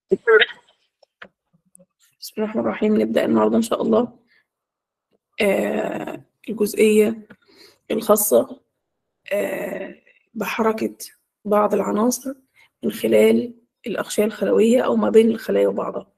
بسم الله الرحمن الرحيم نبدأ النهاردة إن شاء الله آه الجزئية الخاصة آه بحركة بعض العناصر من خلال الأغشية الخلوية أو ما بين الخلايا وبعضها.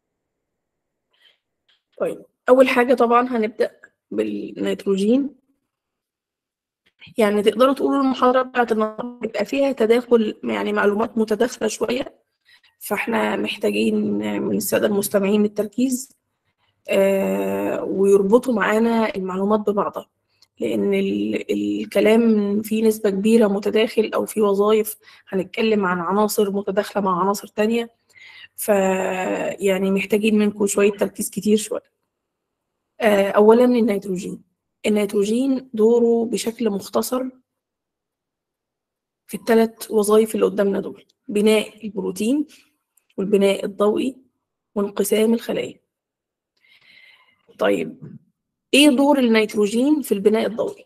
طيب أول حاجة طبعا هنبدأ بالنيتروجين يعني تقدروا تقولوا المحاضرة بتاعت النهاردة بيبقى فيها تداخل يعني معلومات متداخلة شوية فاحنا محتاجين من السادة المستمعين التركيز آه ويربطوا معانا المعلومات ببعضها لأن الكلام فيه نسبة كبيرة متداخل أو في وظائف هنتكلم عن عناصر متداخلة مع عناصر تانية فيعني محتاجين منكم شوية تركيز كتير شوية آه أولا النيتروجين النيتروجين دوره بشكل مختصر في الثلاث وظائف اللي قدامنا دول بناء البروتين والبناء الضوئي وانقسام الخلايا طيب ايه دور النيتروجين في البناء الضوئي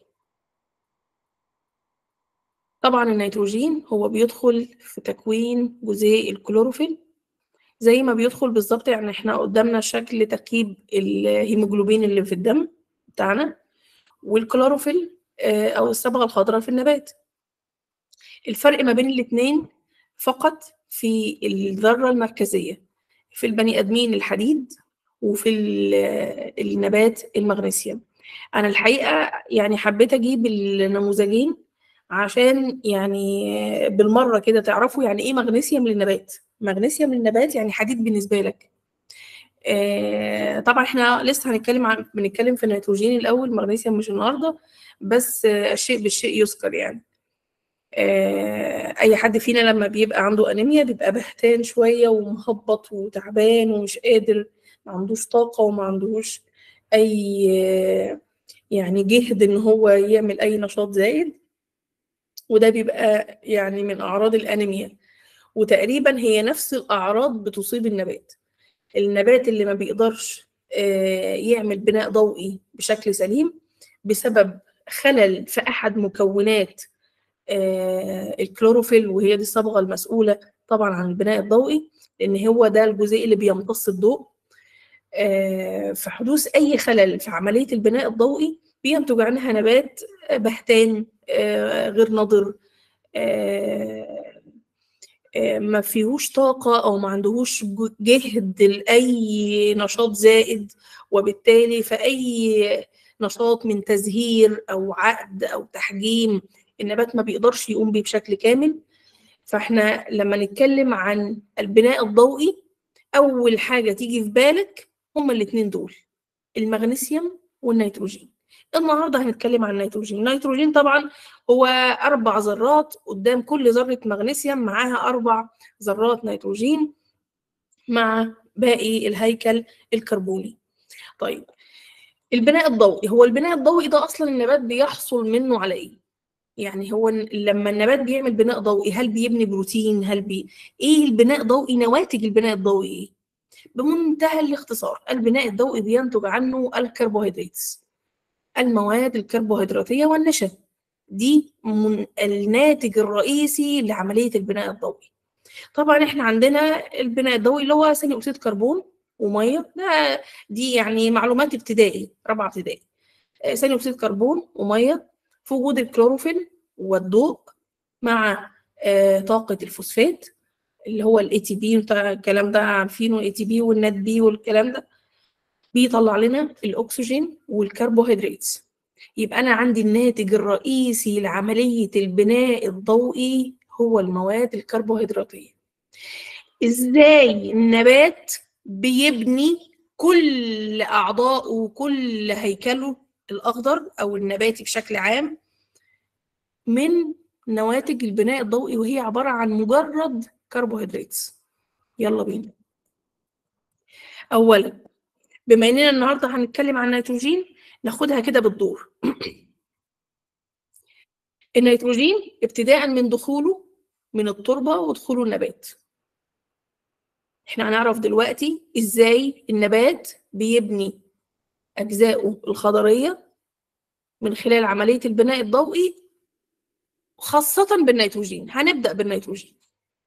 طبعا النيتروجين هو بيدخل في تكوين جزيء الكلوروفيل زي ما بيدخل بالظبط يعني احنا قدامنا شكل تركيب الهيموجلوبين اللي في الدم بتاعنا والكلوروفيل او الصبغه الخضراء في النبات الفرق ما بين الاثنين فقط في الذره المركزيه في البني ادمين الحديد وفي النبات المغنيسيوم انا الحقيقه يعني حبيت اجيب النموذجين عشان يعني بالمره كده تعرفوا يعني ايه مغنيسيوم للنبات مغنيسيوم للنبات يعني حديد بالنسبه لك آه طبعا احنا لسه هنتكلم عن بنتكلم في النيتروجين الاول مغنيسيوم مش النهارده بس آه الشيء بالشيء يذكر يعني آه اي حد فينا لما بيبقى عنده انيميا بيبقى بهتان شويه ومهبط وتعبان ومش قادر ما عندوش طاقه وما عندوش اي يعني جهد ان هو يعمل اي نشاط زايد وده بيبقى يعني من اعراض الانيميا وتقريبا هي نفس الاعراض بتصيب النبات النبات اللي ما بيقدرش يعمل بناء ضوئي بشكل سليم بسبب خلل في احد مكونات الكلوروفيل وهي دي الصبغه المسؤوله طبعا عن البناء الضوئي لان هو ده الجزيء اللي بيمتص الضوء في حدوث اي خلل في عمليه البناء الضوئي بينتج عنها نبات بهتان غير نضر ما فيهوش طاقة أو ما عندهوش جهد لأي نشاط زائد وبالتالي فأي نشاط من تزهير أو عقد أو تحجيم النبات ما بيقدرش يقوم بيه بشكل كامل فاحنا لما نتكلم عن البناء الضوئي أول حاجة تيجي في بالك هما الاتنين دول المغنيسيوم والنيتروجين النهارده هنتكلم عن النيتروجين النيتروجين طبعا هو اربع ذرات قدام كل ذره مغنيسيوم معاها اربع ذرات نيتروجين مع باقي الهيكل الكربوني طيب البناء الضوئي هو البناء الضوئي ده اصلا النبات بيحصل منه على ايه يعني هو لما النبات بيعمل بناء ضوئي هل بيبني بروتين هل بي ايه البناء الضوئي نواتج البناء الضوئي ايه بمنتهى الاختصار البناء الضوئي بينتج عنه الكربوهيدرات المواد الكربوهيدراتية والنشا دي من الناتج الرئيسي لعملية البناء الضوئي طبعا احنا عندنا البناء الضوئي اللي هو ثاني اكسيد كربون وميه ده دي يعني معلومات ابتدائي رابعه ابتدائي ثاني اكسيد كربون وميه في وجود الكلوروفيل والضوء مع آه طاقه الفوسفات اللي هو الاي تي بي الكلام ده عارفينه الاي تي بي والنات بي والكلام ده بيطلع لنا الاكسجين والكربوهيدرات يبقى انا عندي الناتج الرئيسي لعمليه البناء الضوئي هو المواد الكربوهيدراتيه ازاي النبات بيبني كل اعضائه وكل هيكله الاخضر او النباتي بشكل عام من نواتج البناء الضوئي وهي عباره عن مجرد كربوهيدرات يلا بينا اولا بما اننا النهارده هنتكلم عن النيتروجين ناخدها كده بالدور النيتروجين ابتداء من دخوله من التربه ودخوله النبات احنا هنعرف دلوقتي ازاي النبات بيبني اجزائه الخضريه من خلال عمليه البناء الضوئي خاصه بالنيتروجين هنبدا بالنيتروجين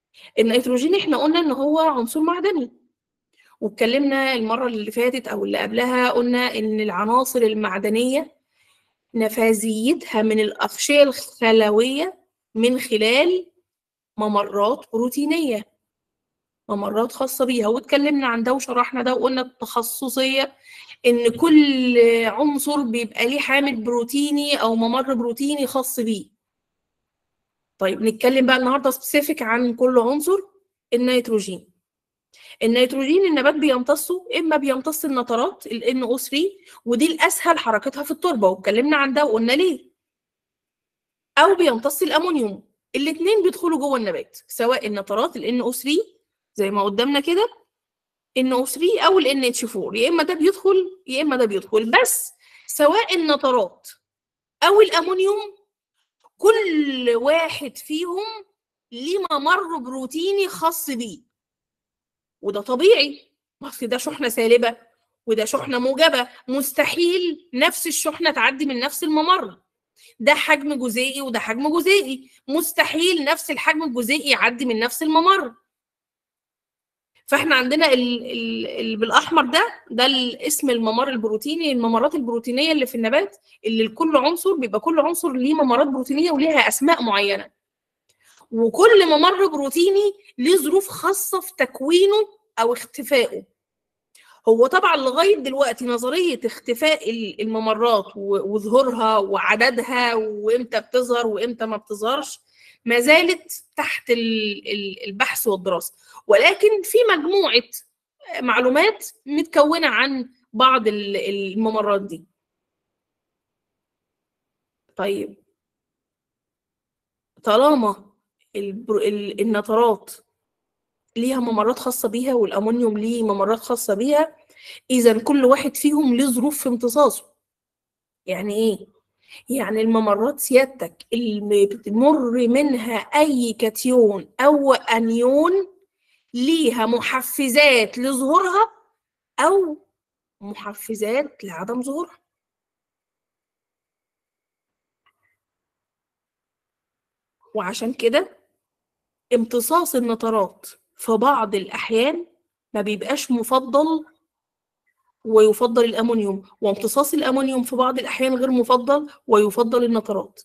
النيتروجين احنا قلنا ان هو عنصر معدني واتكلمنا المره اللي فاتت او اللي قبلها قلنا ان العناصر المعدنيه نفاذيتها من الاغشيه الخلويه من خلال ممرات بروتينيه ممرات خاصه بيها واتكلمنا عن ده وشرحنا ده وقلنا التخصصيه ان كل عنصر بيبقى ليه حامل بروتيني او ممر بروتيني خاص بيه طيب نتكلم بقى النهارده سبيسيفيك عن كل عنصر النيتروجين النيتروجين النبات بيمتصه اما بيمتص النترات ال NO3 ودي الاسهل حركتها في التربه واتكلمنا عن ده وقلنا ليه او بيمتص الامونيوم الاثنين بيدخلوا جوه النبات سواء النترات ال NO3 زي ما قدامنا كده NO3 او ال NH4 يا اما ده بيدخل يا اما ده بيدخل بس سواء النترات او الامونيوم كل واحد فيهم ليه ممر بروتيني خاص بيه وده طبيعي اصل ده شحنه سالبه وده شحنه موجبه مستحيل نفس الشحنه تعدي من نفس الممر ده حجم جزيئي وده حجم جزيئي مستحيل نفس الحجم الجزيئي يعدي من نفس الممر فاحنا عندنا ال ال ال بالاحمر ده ده اسم الممر البروتيني الممرات البروتينيه اللي في النبات اللي لكل عنصر بيبقى كل عنصر ليه ممرات بروتينيه وليها اسماء معينه وكل ممر بروتيني ليه ظروف خاصه في تكوينه او اختفائه هو طبعا لغايه دلوقتي نظريه اختفاء الممرات وظهورها وعددها وامتى بتظهر وامتى ما بتظهرش ما زالت تحت البحث والدراسه ولكن في مجموعه معلومات متكونه عن بعض الممرات دي طيب طالما النترات ليها ممرات خاصه بيها والامونيوم ليه ممرات خاصه بيها اذا كل واحد فيهم ليه ظروف في امتصاصه يعني ايه يعني الممرات سيادتك اللي بتمر منها اي كاتيون او انيون ليها محفزات لظهورها او محفزات لعدم ظهورها وعشان كده امتصاص النترات في بعض الأحيان ما بيبقاش مفضل ويفضل الأمونيوم وامتصاص الأمونيوم في بعض الأحيان غير مفضل ويفضل النترات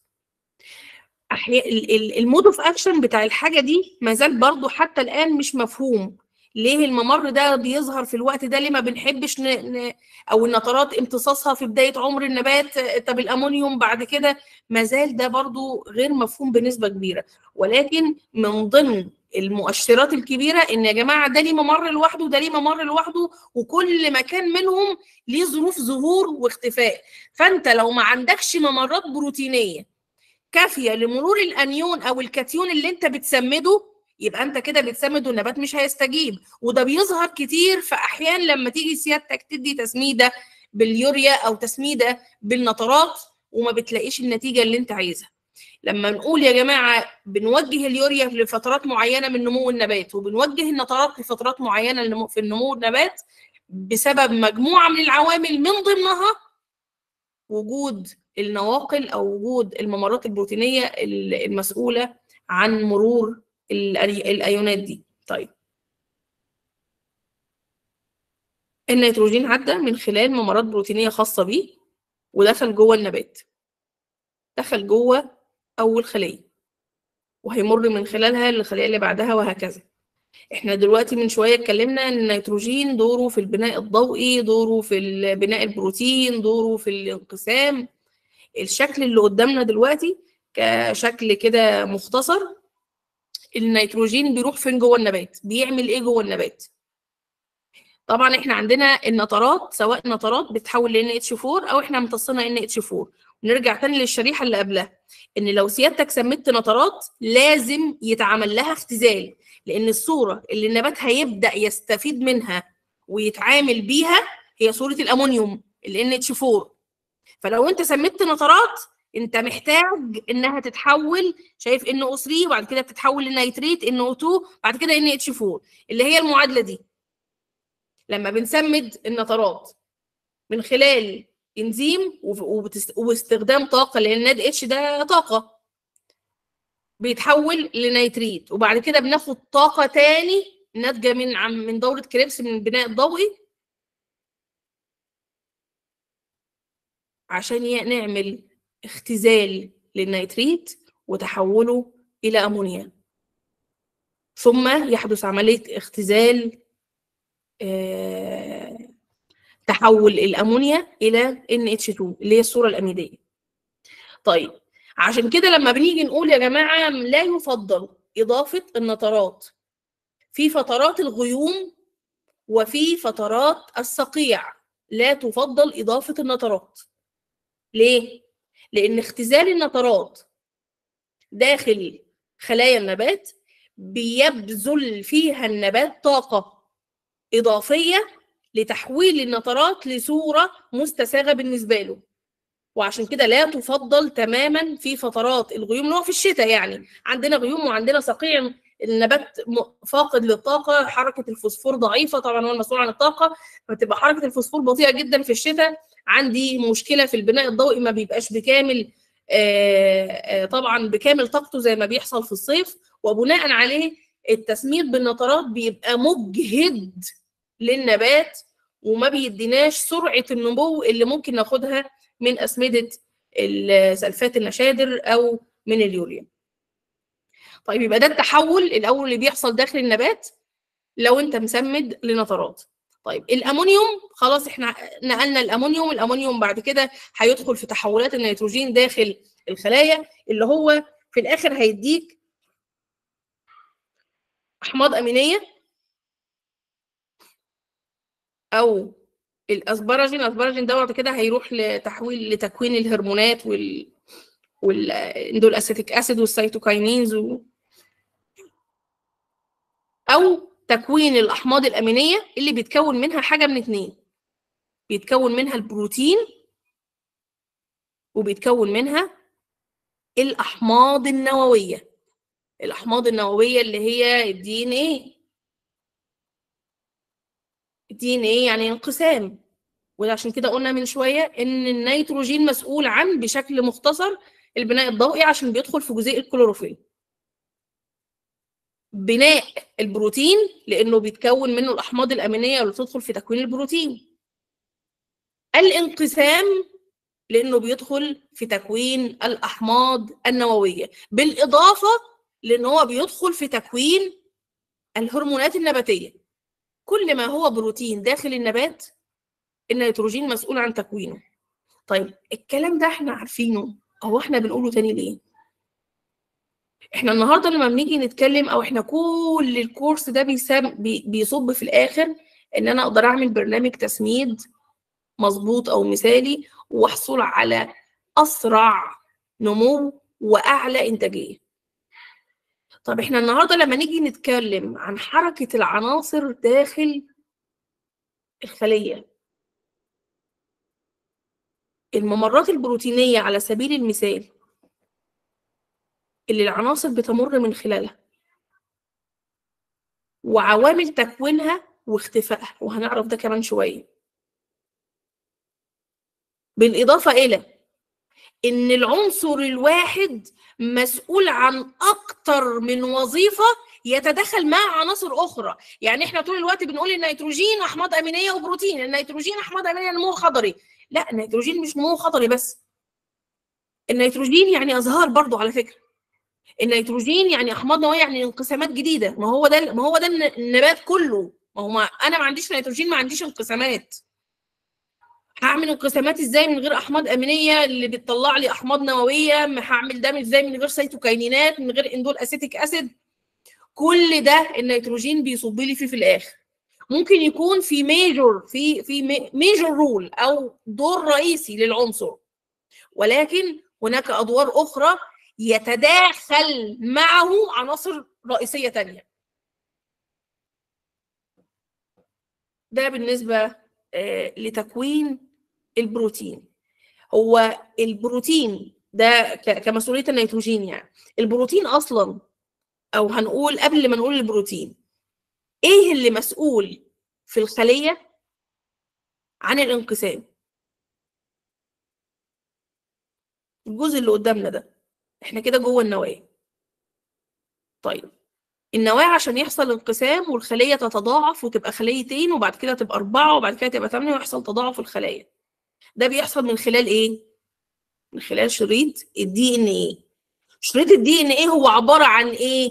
المود اوف اكشن بتاع الحاجه دي ما زال برضه حتى الان مش مفهوم ليه الممر ده بيظهر في الوقت ده ليه ما بنحبش ن... ن... او النترات امتصاصها في بدايه عمر النبات طب الامونيوم بعد كده ما زال ده برضو غير مفهوم بنسبه كبيره ولكن من ضمن المؤشرات الكبيره ان يا جماعه ده ليه ممر لوحده وده ليه ممر لوحده وكل مكان منهم ليه ظروف ظهور واختفاء فانت لو ما عندكش ممرات بروتينيه كافيه لمرور الانيون او الكاتيون اللي انت بتسمده يبقى انت كده بتسمد والنبات مش هيستجيب وده بيظهر كتير في احيان لما تيجي سيادتك تدي تسميده باليوريا او تسميده بالنترات وما بتلاقيش النتيجه اللي انت عايزها لما نقول يا جماعه بنوجه اليوريا لفترات معينه من نمو النبات وبنوجه النترات لفترات معينه في النمو النبات بسبب مجموعه من العوامل من ضمنها وجود النواقل او وجود الممرات البروتينيه المسؤوله عن مرور الايونات دي طيب النيتروجين عدى من خلال ممرات بروتينيه خاصه بيه ودخل جوه النبات دخل جوه اول خليه وهيمر من خلالها للخليه اللي بعدها وهكذا احنا دلوقتي من شويه اتكلمنا ان النيتروجين دوره في البناء الضوئي دوره في بناء البروتين دوره في الانقسام الشكل اللي قدامنا دلوقتي كشكل كده مختصر النيتروجين بيروح فين جوه النبات بيعمل ايه جوه النبات طبعا احنا عندنا النترات سواء نترات بتتحول ل NH4 او احنا امتصينا NH4 ونرجع تاني للشريحه اللي قبلها ان لو سيادتك سميت نترات لازم يتعمل لها اختزال لان الصوره اللي النبات هيبدا يستفيد منها ويتعامل بيها هي صوره الامونيوم ال NH4 فلو انت سميت نترات انت محتاج انها تتحول شايف ان او 3 وبعد كده بتتحول لنيتريت ان او 2 بعد كده ان اتش 4 اللي هي المعادله دي لما بنسمد النترات من خلال انزيم واستخدام طاقه لان الناد اتش ده طاقه بيتحول لنيتريت وبعد كده بناخد طاقه تاني ناتجه من عم من دوره كريبس من البناء الضوئي عشان ي- نعمل اختزال للنيتريت وتحوله الى امونيا ثم يحدث عمليه اختزال آه، تحول الامونيا الى NH2 اللي هي الصوره الاميديه طيب عشان كده لما بنيجي نقول يا جماعه لا يفضل اضافه النترات في فترات الغيوم وفي فترات الصقيع لا تفضل اضافه النترات ليه لان اختزال النترات داخل خلايا النبات بيبذل فيها النبات طاقه اضافيه لتحويل النترات لصوره مستساغه بالنسبه له وعشان كده لا تفضل تماما في فترات الغيوم اللي هو في الشتاء يعني عندنا غيوم وعندنا صقيع النبات م- فاقد للطاقه حركه الفوسفور ضعيفه طبعا هو المسؤول عن الطاقه فتبقى حركه الفوسفور بطيئه جدا في الشتاء عندي مشكله في البناء الضوئي ما بيبقاش بكامل آه، آه، طبعا بكامل طاقته زي ما بيحصل في الصيف وبناء عليه التسميد بالنترات بيبقى مجهد للنبات وما بيديناش سرعه النمو اللي ممكن ناخدها من اسمده السلفات النشادر او من اليوريا طيب يبقى ده التحول الاول اللي بيحصل داخل النبات لو انت مسمد لنترات طيب الامونيوم خلاص احنا نقلنا الامونيوم الامونيوم بعد كده هيدخل في تحولات النيتروجين داخل الخلايا اللي هو في الاخر هيديك احماض امينيه او الاسبرجين الاسبرجين دوت كده هيروح لتحويل لتكوين الهرمونات وال والاندول اسيتيك اسيد والسيتوكاينينز و... او تكوين الاحماض الامينيه اللي بيتكون منها حاجه من اتنين بيتكون منها البروتين وبيتكون منها الاحماض النوويه الاحماض النوويه اللي هي الدي ان ايه الدي ان ايه يعني انقسام وعشان كده قلنا من شويه ان النيتروجين مسؤول عن بشكل مختصر البناء الضوئي عشان بيدخل في جزيء الكلوروفيل بناء البروتين لانه بيتكون منه الاحماض الامينيه اللي بتدخل في تكوين البروتين الانقسام لانه بيدخل في تكوين الاحماض النوويه بالاضافه لان هو بيدخل في تكوين الهرمونات النباتيه كل ما هو بروتين داخل النبات النيتروجين مسؤول عن تكوينه طيب الكلام ده احنا عارفينه هو احنا بنقوله تاني ليه احنا النهارده لما بنيجي نتكلم او احنا كل الكورس ده بيسم بي بيصب في الاخر ان انا اقدر اعمل برنامج تسميد مظبوط او مثالي واحصل على اسرع نمو واعلى انتاجيه طب احنا النهارده لما نيجي نتكلم عن حركه العناصر داخل الخليه الممرات البروتينيه على سبيل المثال اللي العناصر بتمر من خلالها وعوامل تكوينها واختفائها وهنعرف ده كمان شويه بالاضافه الى ان العنصر الواحد مسؤول عن اكتر من وظيفه يتدخل مع عناصر اخرى يعني احنا طول الوقت بنقول النيتروجين احماض امينيه وبروتين النيتروجين احماض امينيه نمو خضري لا النيتروجين مش نمو خضري بس النيتروجين يعني ازهار برضو على فكره النيتروجين يعني احماض نوويه يعني انقسامات جديده ما هو ده ما هو ده النبات كله ما هو ما انا ما عنديش نيتروجين ما عنديش انقسامات هعمل انقسامات ازاي من غير احماض امينيه اللي بتطلع لي احماض نوويه هعمل ده ازاي من غير سيتوكاينينات من غير اندول اسيتيك اسيد كل ده النيتروجين بيصب لي فيه في الاخر ممكن يكون في ميجور في في ميجور رول او دور رئيسي للعنصر ولكن هناك ادوار اخرى يتداخل معه عناصر رئيسيه تانية ده بالنسبه لتكوين البروتين هو البروتين ده كمسؤوليه النيتروجين يعني البروتين اصلا او هنقول قبل ما نقول البروتين ايه اللي مسؤول في الخليه عن الانقسام الجزء اللي قدامنا ده احنا كده جوه النواه طيب النواه عشان يحصل انقسام والخليه تتضاعف وتبقى خليتين وبعد كده تبقى اربعه وبعد كده تبقى ثمانيه ويحصل تضاعف الخلايا ده بيحصل من خلال ايه من خلال شريط الدي ان ايه شريط الدي ان ايه هو عباره عن ايه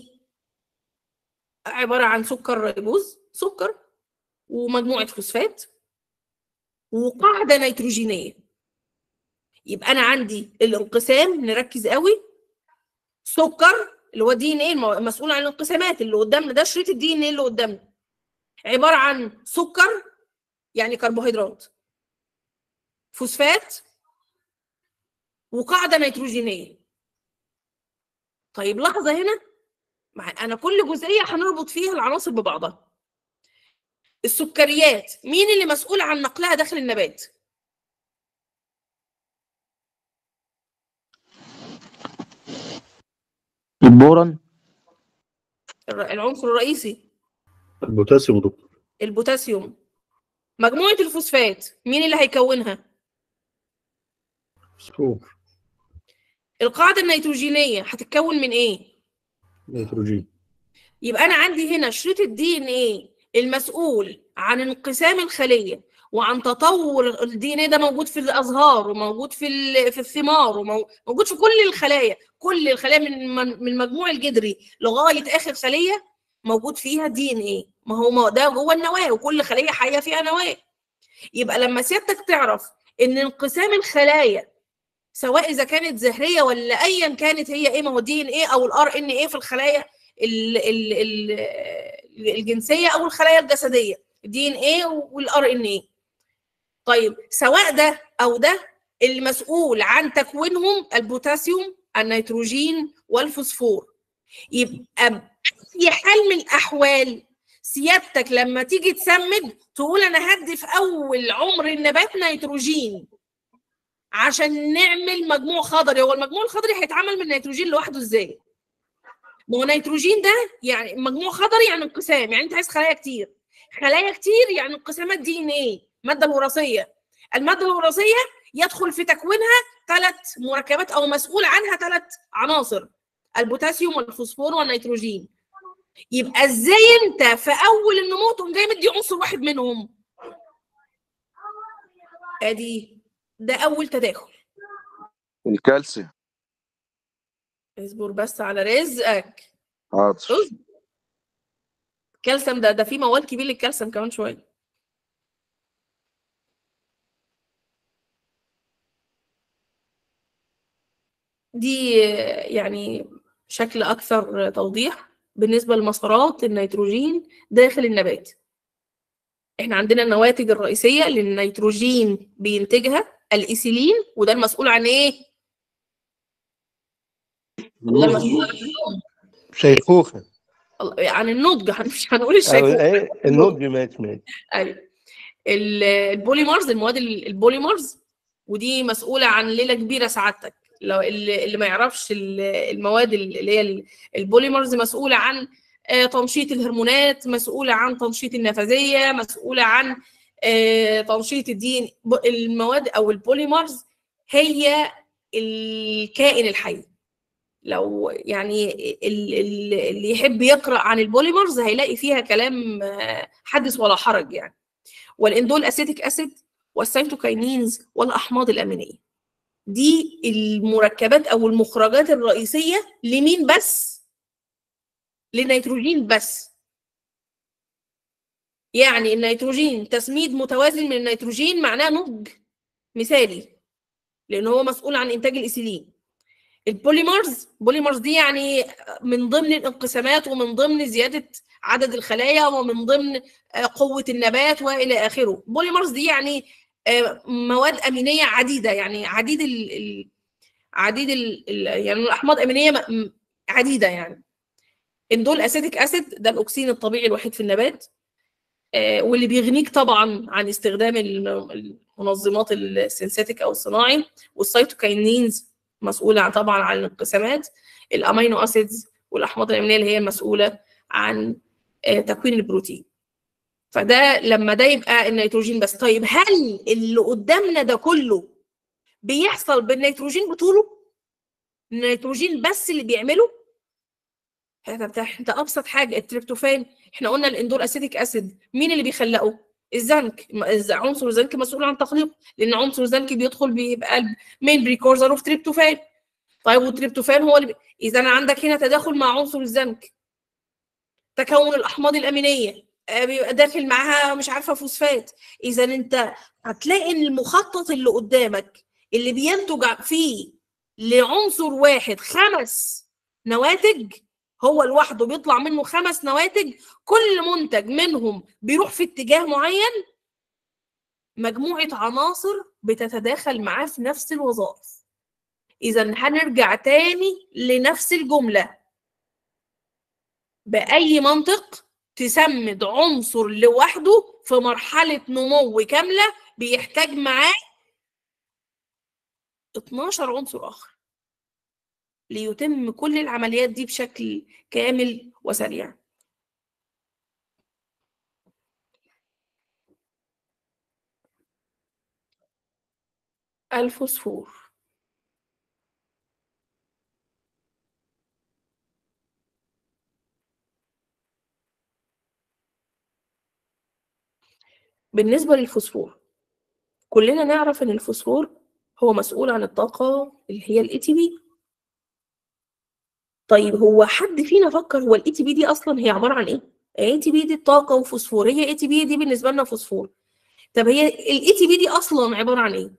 عباره عن سكر ريبوز سكر ومجموعه فوسفات وقاعده نيتروجينيه يبقى انا عندي الانقسام نركز قوي سكر اللي هو دي ان ايه مسؤول عن الانقسامات اللي قدامنا ده شريط الدي ان ايه اللي قدامنا عباره عن سكر يعني كربوهيدرات فوسفات وقاعده نيتروجينيه طيب لحظه هنا مع انا كل جزئيه هنربط فيها العناصر ببعضها السكريات مين اللي مسؤول عن نقلها داخل النبات البورن العنصر الرئيسي البوتاسيوم دكتور البوتاسيوم مجموعة الفوسفات مين اللي هيكونها؟ سكور القاعدة النيتروجينية هتتكون من ايه؟ نيتروجين يبقى انا عندي هنا شريط الدي ان ايه المسؤول عن انقسام الخلية وعن تطور الدي ان ايه ده موجود في الازهار وموجود في ال- في الثمار وموجود في كل الخلايا كل الخلايا من من من المجموع الجذري لغايه اخر خليه موجود فيها دي ان ايه ما هو ما ده جوه النواه وكل خليه حيه فيها نواه يبقى لما سيادتك تعرف ان انقسام الخلايا سواء اذا كانت زهريه ولا ايا كانت هي ايه ما هو دي ان ايه او الار ان ايه في الخلايا ال ال ال الجنسيه او الخلايا الجسديه الدي ان ايه والار ان ايه طيب سواء ده او ده المسؤول عن تكوينهم البوتاسيوم النيتروجين والفوسفور يبقى في حال من الاحوال سيادتك لما تيجي تسمد تقول انا هدي في اول عمر النبات نيتروجين عشان نعمل مجموع خضري هو المجموع الخضري هيتعمل من النيتروجين لوحده ازاي ما هو نيتروجين ده يعني مجموع خضري يعني انقسام يعني انت عايز خلايا كتير خلايا كتير يعني انقسامات دي ان ايه الماده الوراثيه الماده الوراثيه يدخل في تكوينها ثلاث مركبات او مسؤول عنها ثلاث عناصر البوتاسيوم والفوسفور والنيتروجين يبقى ازاي انت في اول النمو تقوم جاي مدي عنصر واحد منهم ادي ده اول تداخل الكالسيوم اصبر بس على رزقك حاضر اصبر الكالسيوم ده ده في مواد كبير للكالسيوم كمان شويه دي يعني شكل اكثر توضيح بالنسبه لمسارات النيتروجين داخل النبات احنا عندنا النواتج الرئيسيه اللي النيتروجين بينتجها الايثيلين وده المسؤول عن ايه ده المسؤول شيخوخة عن النضج مش هنقول أو الشيخوخه إيه النضج مات مات ايوه ال- البوليمرز المواد ال- البوليمرز ودي مسؤوله عن ليله كبيره سعادتك لو اللي اللي ما يعرفش ال- المواد ال- اللي هي ال- البوليمرز مسؤوله عن آه، تنشيط الهرمونات مسؤوله عن تنشيط النفاذيه مسؤوله عن آه، تنشيط الدين ب- المواد او البوليمرز هي الكائن الحي لو يعني ال- ال- اللي يحب يقرا عن البوليمرز هيلاقي فيها كلام آه، حدث ولا حرج يعني والاندول اسيتيك اسيد والسيتوكاينينز والاحماض الامينيه دي المركبات او المخرجات الرئيسيه لمين بس للنيتروجين بس يعني النيتروجين تسميد متوازن من النيتروجين معناه نضج مثالي لان هو مسؤول عن انتاج الايثيلين البوليمرز بوليمرز دي يعني من ضمن الانقسامات ومن ضمن زياده عدد الخلايا ومن ضمن آه، قوه النبات والى اخره بوليمرز دي يعني آه، مواد امينيه عديده يعني عديد ال ال عديد ال ال يعني الاحماض امينيه م- م- عديده يعني اندول اسيتيك اسيد ده الاكسين الطبيعي الوحيد في النبات آه، واللي بيغنيك طبعا عن استخدام ال- المنظمات السينثيتيك او الصناعي والسيتوكاينينز مسؤوله عن طبعا عن الانقسامات الامينو اسيدز والاحماض الامينيه اللي هي المسؤوله عن آه، تكوين البروتين فده لما ده يبقى النيتروجين بس طيب هل اللي قدامنا ده كله بيحصل بالنيتروجين بطوله النيتروجين بس اللي بيعمله هذا بتاع ده ابسط حاجه التريبتوفان احنا قلنا الاندور اسيتيك اسيد مين اللي بيخلقه الزنك م- الز- عنصر الزنك مسؤول عن تخليقه لان عنصر الزنك بيدخل بيبقى المين بريكورزر اوف تريبتوفان طيب والتريبتوفان هو اللي بي... اذا أنا عندك هنا تداخل مع عنصر الزنك تكون الاحماض الامينيه آه، بيبقى داخل معاها مش عارفه فوسفات اذا انت هتلاقي ان المخطط اللي قدامك اللي بينتج ع- فيه لعنصر واحد خمس نواتج هو لوحده بيطلع منه خمس نواتج كل منتج منهم بيروح في اتجاه معين مجموعة عناصر بتتداخل معاه في نفس الوظائف إذا هنرجع تاني لنفس الجملة بأي منطق تسمد عنصر لوحده في مرحلة نمو كاملة بيحتاج معاه 12 عنصر آخر ليتم كل العمليات دي بشكل كامل وسريع الفوسفور بالنسبة للفوسفور كلنا نعرف ان الفوسفور هو مسؤول عن الطاقة اللي هي الاي تي بي طيب هو حد فينا فكر هو الاي تي بي دي اصلا هي عبارة عن ايه؟ اي تي بي دي الطاقة وفوسفور هي اي تي بي دي بالنسبة لنا فوسفور طب هي الاي تي بي دي اصلا عبارة عن ايه؟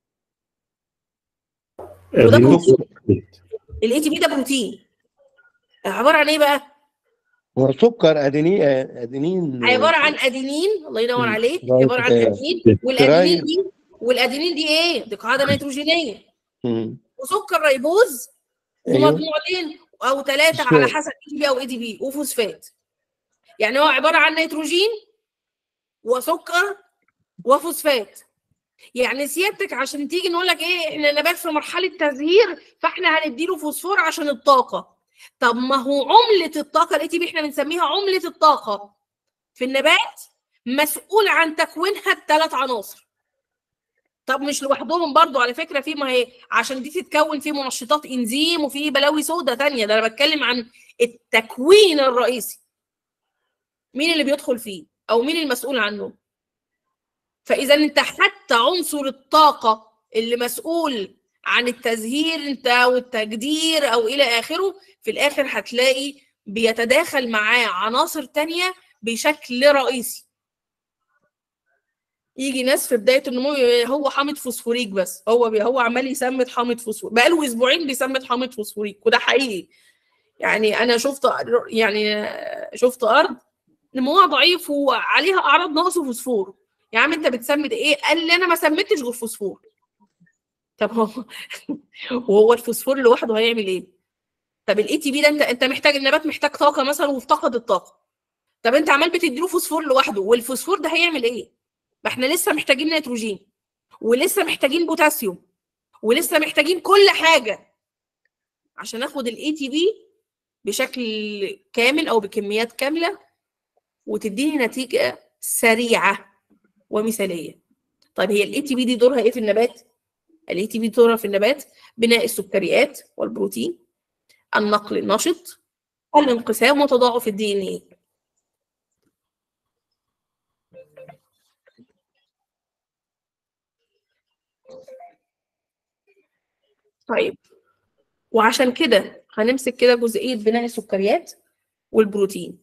وده أدينين بروتين الاي تي بي ده بروتين عبارة عن ايه بقى؟ هو سكر ادينين ادينين عبارة عن ادينين الله ينور مم. عليك رايت عبارة عن آه. ادينين والادينين ترايل. دي والادينين دي ايه؟ دي قاعدة نيتروجينية مم. وسكر ريبوز أيوه. ومجموعتين او ثلاثه فوسفات. على حسب اي دي بي او اي دي بي وفوسفات يعني هو عباره عن نيتروجين وسكر وفوسفات يعني سيادتك عشان تيجي نقول لك ايه احنا نبات في مرحله تزهير فاحنا هنديله فوسفور عشان الطاقه طب ما هو عمله الطاقه الاي تي بي احنا بنسميها عمله الطاقه في النبات مسؤول عن تكوينها الثلاث عناصر طب مش لوحدهم برضو على فكره في ما هي عشان دي تتكون في منشطات انزيم وفي بلاوي سودة تانية ده انا بتكلم عن التكوين الرئيسي مين اللي بيدخل فيه او مين المسؤول عنه فاذا انت حتى عنصر الطاقه اللي مسؤول عن التزهير انت والتجدير او الى اخره في الاخر هتلاقي بيتداخل معاه عناصر تانية بشكل رئيسي يجي ناس في بدايه النمو هو حامض فوسفوريك بس هو بي هو عمال يسمد حامض فوسفور بقاله اسبوعين بيسمد حامض فوسفوريك وده حقيقي يعني انا شفت يعني شفت ارض نموها ضعيف وعليها اعراض نقص فوسفور يا عم انت بتسمد ايه قال لي انا ما سمدتش غير فوسفور طب هو وهو الفوسفور لوحده هيعمل ايه طب الاي تي بي ده انت انت محتاج النبات محتاج طاقه مثلا وافتقد الطاقه طب انت عمال بتديله فوسفور لوحده والفوسفور ده هيعمل ايه ما احنا لسه محتاجين نيتروجين ولسه محتاجين بوتاسيوم ولسه محتاجين كل حاجه عشان اخد الاي تي بي بشكل كامل او بكميات كامله وتديني نتيجه سريعه ومثاليه طيب هي الاي تي بي دي دورها ايه في النبات الاي تي بي دورها في النبات بناء السكريات والبروتين النقل النشط الانقسام وتضاعف الدي ان ايه طيب وعشان كده هنمسك كده جزئية بناء السكريات والبروتين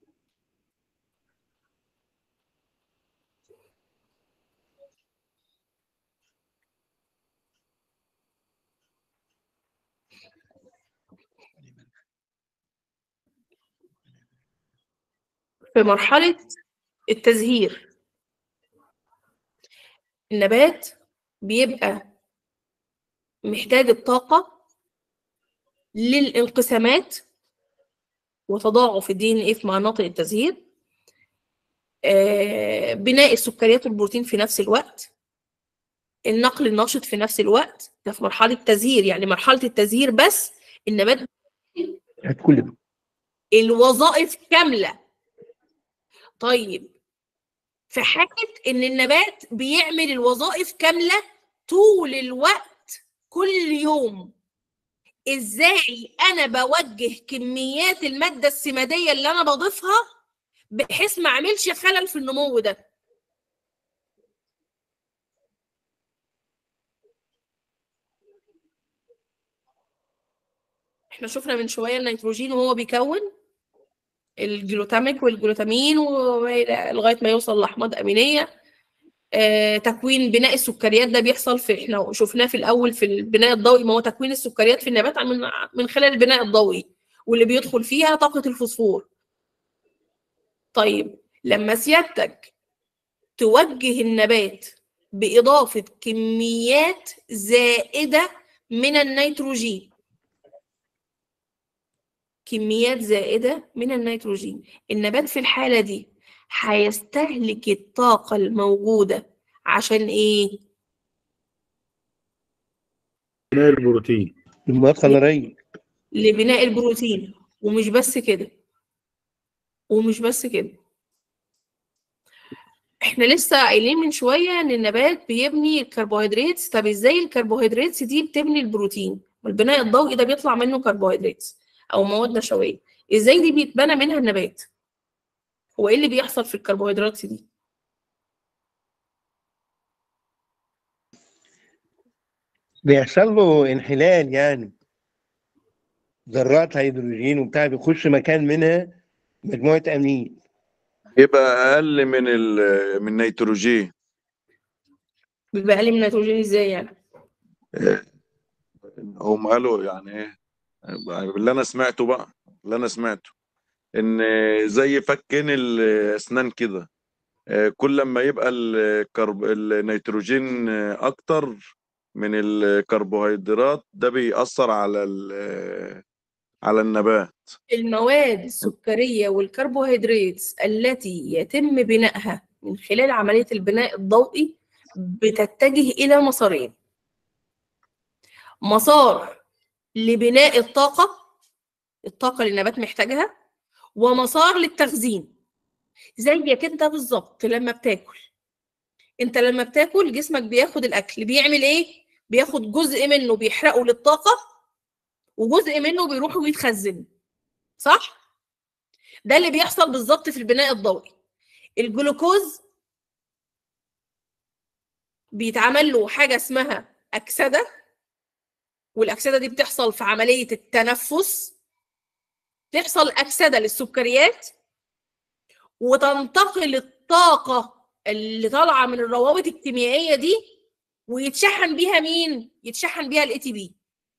في مرحلة التزهير النبات بيبقى محتاج الطاقة للانقسامات وتضاعف الدي ان ايه في مناطق التزهير آه، بناء السكريات والبروتين في نفس الوقت النقل النشط في نفس الوقت ده في مرحلة تزهير يعني مرحلة التزهير بس النبات كل ده الوظائف كاملة طيب في حاجة إن النبات بيعمل الوظائف كاملة طول الوقت كل يوم ازاي انا بوجه كميات الماده السماديه اللي انا بضيفها بحيث ما اعملش خلل في النمو ده احنا شفنا من شويه النيتروجين وهو بيكون الجلوتاميك والجلوتامين لغايه ما يوصل لاحماض امينيه آه، تكوين بناء السكريات ده بيحصل في احنا شفناه في الاول في البناء الضوئي ما هو تكوين السكريات في النبات من من خلال البناء الضوئي واللي بيدخل فيها طاقه الفوسفور طيب لما سيادتك توجه النبات باضافه كميات زائده من النيتروجين كميات زائده من النيتروجين النبات في الحاله دي هيستهلك الطاقة الموجودة عشان إيه؟ بناء البروتين المواد حراريه لبناء البروتين ومش بس كده ومش بس كده احنا لسه قايلين من شوية ان النبات بيبني الكربوهيدرات طب ازاي الكربوهيدرات دي بتبني البروتين والبناء الضوئي ده بيطلع منه كربوهيدرات او مواد نشوية ازاي دي بيتبنى منها النبات هو ايه اللي بيحصل في الكربوهيدرات دي بيحصل له انحلال يعني ذرات هيدروجين وبتاع بيخش مكان منها مجموعه امين يبقى اقل من ال- من النيتروجين بيبقى اقل من النيتروجين ازاي يعني هم قالوا يعني ايه اللي انا سمعته بقى اللي انا سمعته ان زي فكين الاسنان كده آه، كل ما يبقى الكرب النيتروجين اكتر من الكربوهيدرات ده بيأثر على ال- على النبات المواد السكرية والكربوهيدرات التي يتم بنائها من خلال عملية البناء الضوئي بتتجه إلى مسارين مسار لبناء الطاقة الطاقة اللي النبات محتاجها ومسار للتخزين زيك انت بالظبط لما بتاكل انت لما بتاكل جسمك بياخد الاكل بيعمل ايه بياخد جزء منه بيحرقه للطاقة وجزء منه بيروح ويتخزن صح ده اللي بيحصل بالظبط في البناء الضوئي الجلوكوز بيتعمل له حاجة اسمها أكسدة والأكسدة دي بتحصل في عملية التنفس تحصل أكسدة للسكريات وتنتقل الطاقة اللي طالعة من الروابط الكيميائية دي ويتشحن بيها مين؟ يتشحن بيها الاي تي بي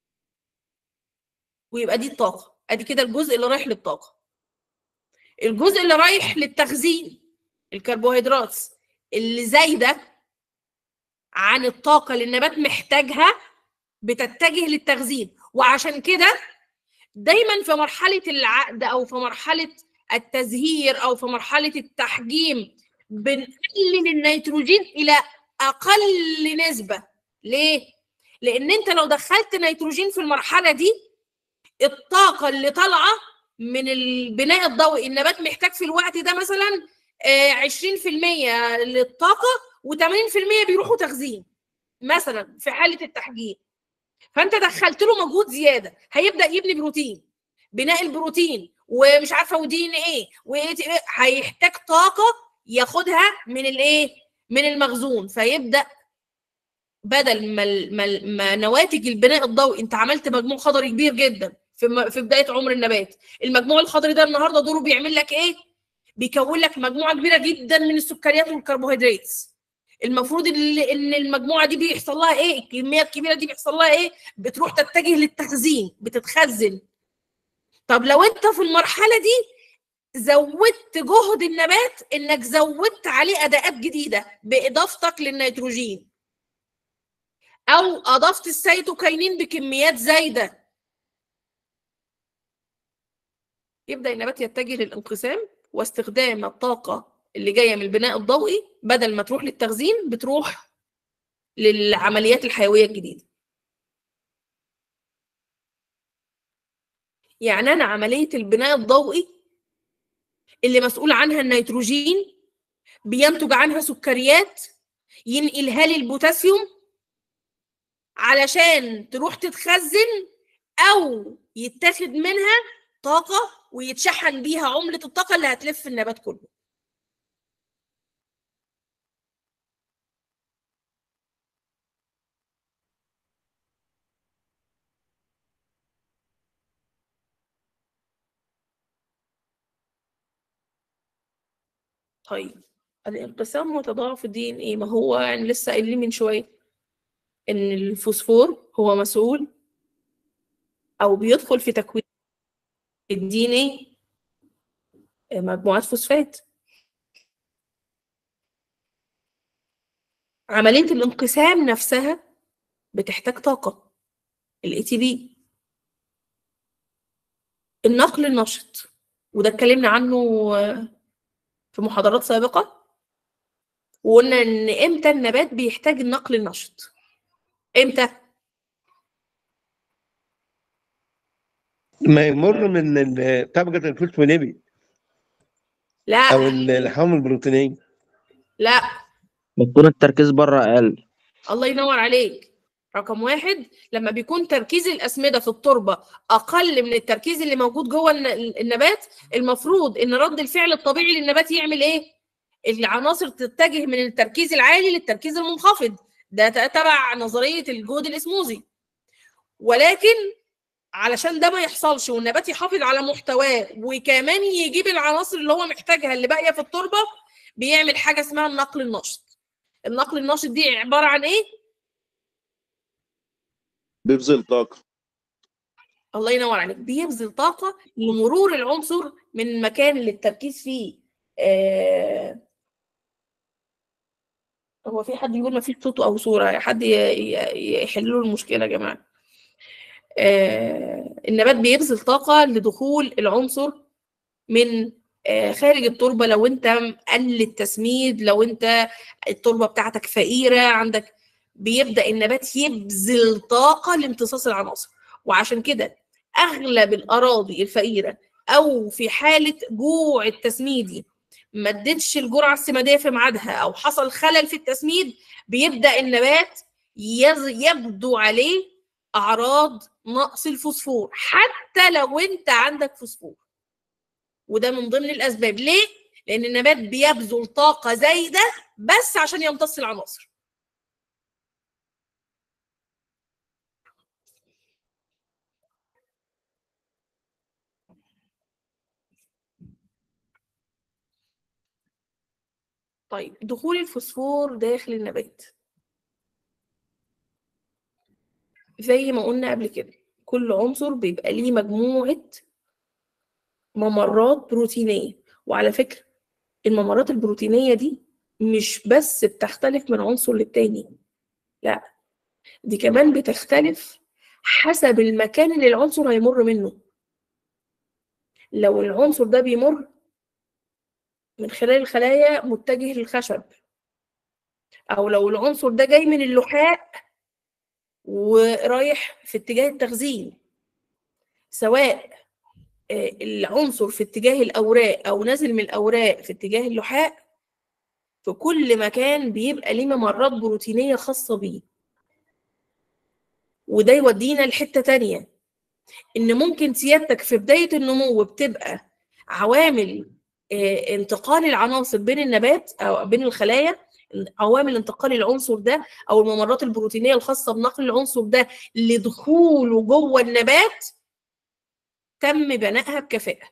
ويبقى دي الطاقة ادي كده الجزء اللي رايح للطاقة الجزء اللي رايح للتخزين الكربوهيدرات اللي زايدة عن الطاقة اللي النبات محتاجها بتتجه للتخزين وعشان كده دايما في مرحلة العقد أو في مرحلة التزهير أو في مرحلة التحجيم بنقلل النيتروجين إلى أقل نسبة ليه؟ لأن أنت لو دخلت نيتروجين في المرحلة دي الطاقة اللي طالعة من البناء الضوئي النبات محتاج في الوقت ده مثلا آه، 20% للطاقة و80% بيروحوا تخزين مثلا في حالة التحجيم فانت دخلت له مجهود زياده هيبدا يبني بروتين بناء البروتين ومش عارفه ودي ان ايه وايه تي- إيه، هيحتاج طاقه ياخدها من الايه من المخزون فيبدا بدل ما ال- ما, ال- ما نواتج البناء الضوئي انت عملت مجموع خضري كبير جدا في م- في بدايه عمر النبات المجموع الخضري ده النهارده دوره بيعمل لك ايه بيكون لك مجموعه كبيره جدا من السكريات والكربوهيدرات المفروض ال- ان المجموعه دي بيحصل لها ايه الكميه الكبيره دي بيحصل لها ايه بتروح تتجه للتخزين بتتخزن طب لو انت في المرحله دي زودت جهد النبات انك زودت عليه اداءات جديده باضافتك للنيتروجين او اضفت السيتوكاينين بكميات زايده يبدا النبات يتجه للانقسام واستخدام الطاقه اللي جايه من البناء الضوئي بدل ما تروح للتخزين بتروح للعمليات الحيويه الجديده يعني انا عمليه البناء الضوئي اللي مسؤول عنها النيتروجين بينتج عنها سكريات ينقلها لي البوتاسيوم علشان تروح تتخزن او يتاخد منها طاقه ويتشحن بيها عمله الطاقه اللي هتلف النبات كله طيب الانقسام وتضاعف الدي ان ايه ما هو يعني لسه قايلين من شويه ان الفوسفور هو مسؤول او بيدخل في تكوين الدي ان ايه مجموعات فوسفات عمليه الانقسام نفسها بتحتاج طاقه الاي تي بي النقل النشط وده اتكلمنا عنه في محاضرات سابقة وقلنا إن إمتى النبات بيحتاج النقل النشط إمتى؟ ما يمر من ال- طبقة الفوسفوليبيد لا أو اللحوم البروتينية لا بتكون التركيز بره اقل الله ينور عليك رقم واحد لما بيكون تركيز الأسمدة في التربة أقل من التركيز اللي موجود جوه الن- النبات المفروض إن رد الفعل الطبيعي للنبات يعمل إيه؟ العناصر تتجه من التركيز العالي للتركيز المنخفض ده ت- تبع نظرية الجهد الإسموزي ولكن علشان ده ما يحصلش والنبات يحافظ على محتواه وكمان يجيب العناصر اللي هو محتاجها اللي باقية في التربة بيعمل حاجة اسمها النقل النشط النقل النشط دي عبارة عن إيه؟ بيبذل طاقه الله ينور عليك بيبذل طاقة لمرور العنصر من المكان اللي التركيز فيه آه هو في حد يقول ما فيش صوت أو صورة حد ي- ي- يحل له المشكلة يا جماعة آه النبات بيبذل طاقة لدخول العنصر من آه خارج التربة لو انت قل التسميد لو انت التربة بتاعتك فقيرة عندك بيبدأ النبات يبذل طاقة لامتصاص العناصر وعشان كده اغلب الاراضي الفقيره او في حاله جوع التسميدي ما ادتش الجرعه السماديه في ميعادها او حصل خلل في التسميد بيبدا النبات يز- يبدو عليه اعراض نقص الفوسفور حتى لو انت عندك فوسفور وده من ضمن الاسباب ليه لان النبات بيبذل طاقه زايده بس عشان يمتص العناصر طيب دخول الفوسفور داخل النبات زي ما قلنا قبل كده كل عنصر بيبقى ليه مجموعة ممرات بروتينية وعلى فكرة الممرات البروتينية دي مش بس بتختلف من عنصر للتاني لا دي كمان بتختلف حسب المكان اللي العنصر هيمر منه لو العنصر ده بيمر من خلال الخلايا متجه للخشب او لو العنصر ده جاي من اللحاء ورايح في اتجاه التخزين سواء آه، العنصر في اتجاه الاوراق او نازل من الاوراق في اتجاه اللحاء في كل مكان بيبقى ليه ممرات بروتينيه خاصه بيه وده يودينا لحته تانية ان ممكن سيادتك في بدايه النمو بتبقى عوامل آه، انتقال العناصر بين النبات او بين الخلايا عوامل انتقال العنصر ده او الممرات البروتينيه الخاصه بنقل العنصر ده لدخوله جوه النبات تم بنائها بكفاءه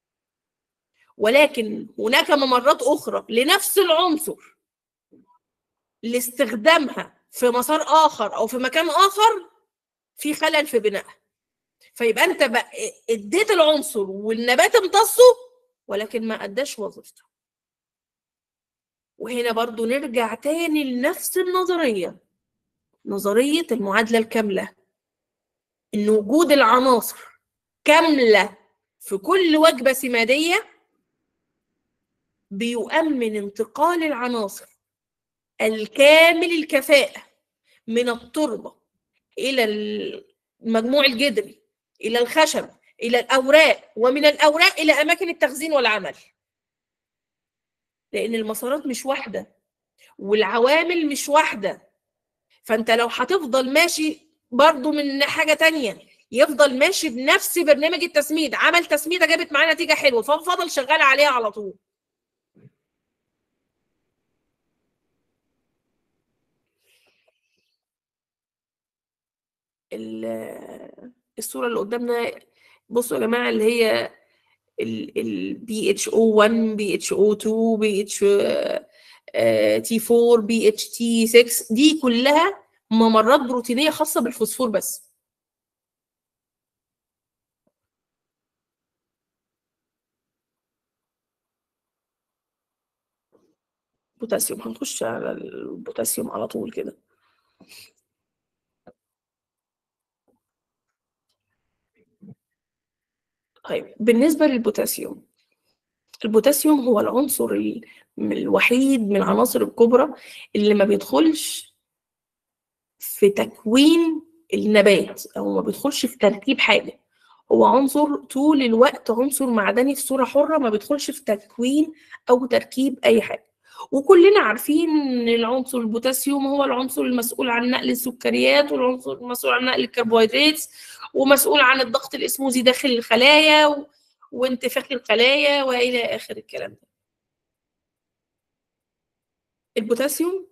ولكن هناك ممرات اخرى لنفس العنصر لاستخدامها في مسار اخر او في مكان اخر في خلل في بنائها فيبقى انت بقى اديت العنصر والنبات امتصه ولكن ما اداش وظيفته وهنا برضو نرجع تاني لنفس النظرية نظرية المعادلة الكاملة إن وجود العناصر كاملة في كل وجبة سمادية بيؤمن انتقال العناصر الكامل الكفاءة من التربة إلى المجموع الجذري إلى الخشب إلى الأوراق ومن الأوراق إلى أماكن التخزين والعمل لان المسارات مش واحده والعوامل مش واحده فانت لو هتفضل ماشي برضو من حاجه تانية يفضل ماشي بنفس برنامج التسميد عمل تسميده جابت معاه نتيجه حلوه ففضل شغال عليها على طول ال- الصوره اللي قدامنا بصوا يا جماعه اللي هي ال بي اتش او 1 بي اتش او 2 بي اتش تي 4 بي اتش تي 6 دي كلها ممرات بروتينيه خاصه بالفوسفور بس بوتاسيوم هنخش على البوتاسيوم على طول كده طيب بالنسبة للبوتاسيوم البوتاسيوم هو العنصر ال- الوحيد من العناصر الكبرى اللي ما بيدخلش في تكوين النبات او ما بيدخلش في تركيب حاجة هو عنصر طول الوقت عنصر معدني في صورة حرة ما بيدخلش في تكوين او تركيب اي حاجة وكلنا عارفين ان العنصر البوتاسيوم هو العنصر المسؤول عن نقل السكريات والعنصر المسؤول عن نقل الكربوهيدرات ومسؤول عن الضغط الاسموزي داخل الخلايا و... وانتفاخ الخلايا والى اخر الكلام ده البوتاسيوم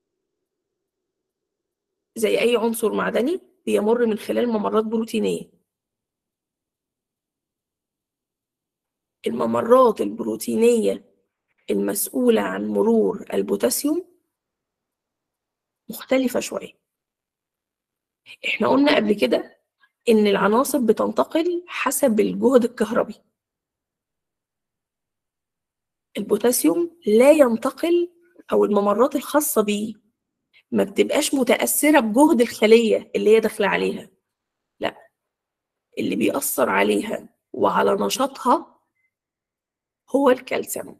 زي اي عنصر معدني بيمر من خلال ممرات بروتينيه الممرات البروتينيه المسؤوله عن مرور البوتاسيوم مختلفه شويه احنا قلنا قبل كده ان العناصر بتنتقل حسب الجهد الكهربي البوتاسيوم لا ينتقل او الممرات الخاصه بيه ما بتبقاش متاثره بجهد الخليه اللي هي داخله عليها لا اللي بيأثر عليها وعلى نشاطها هو الكالسيوم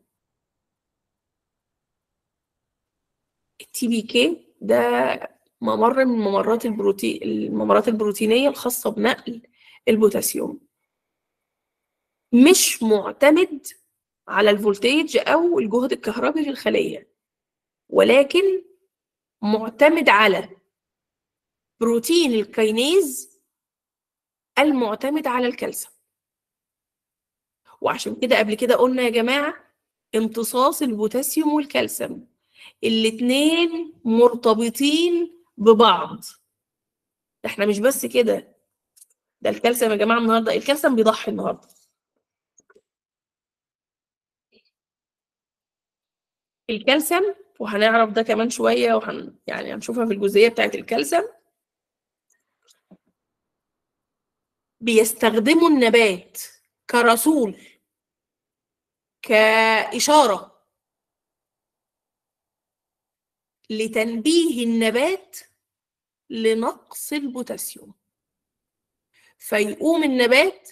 التي بي كي ده ممر من ممرات البروتين الممرات البروتينيه الخاصه بنقل البوتاسيوم مش معتمد على الفولتيج او الجهد الكهربي للخليه ولكن معتمد على بروتين الكينيز المعتمد على الكالسيوم وعشان كده قبل كده قلنا يا جماعه امتصاص البوتاسيوم والكالسيوم الاتنين مرتبطين ببعض احنا مش بس كده ده الكالسيوم يا جماعه النهارده الكالسيوم بيضحي النهارده الكالسيوم وهنعرف ده كمان شويه وهن يعني هنشوفها في الجزئيه بتاعت الكالسيوم بيستخدموا النبات كرسول كإشارة لتنبيه النبات لنقص البوتاسيوم فيقوم النبات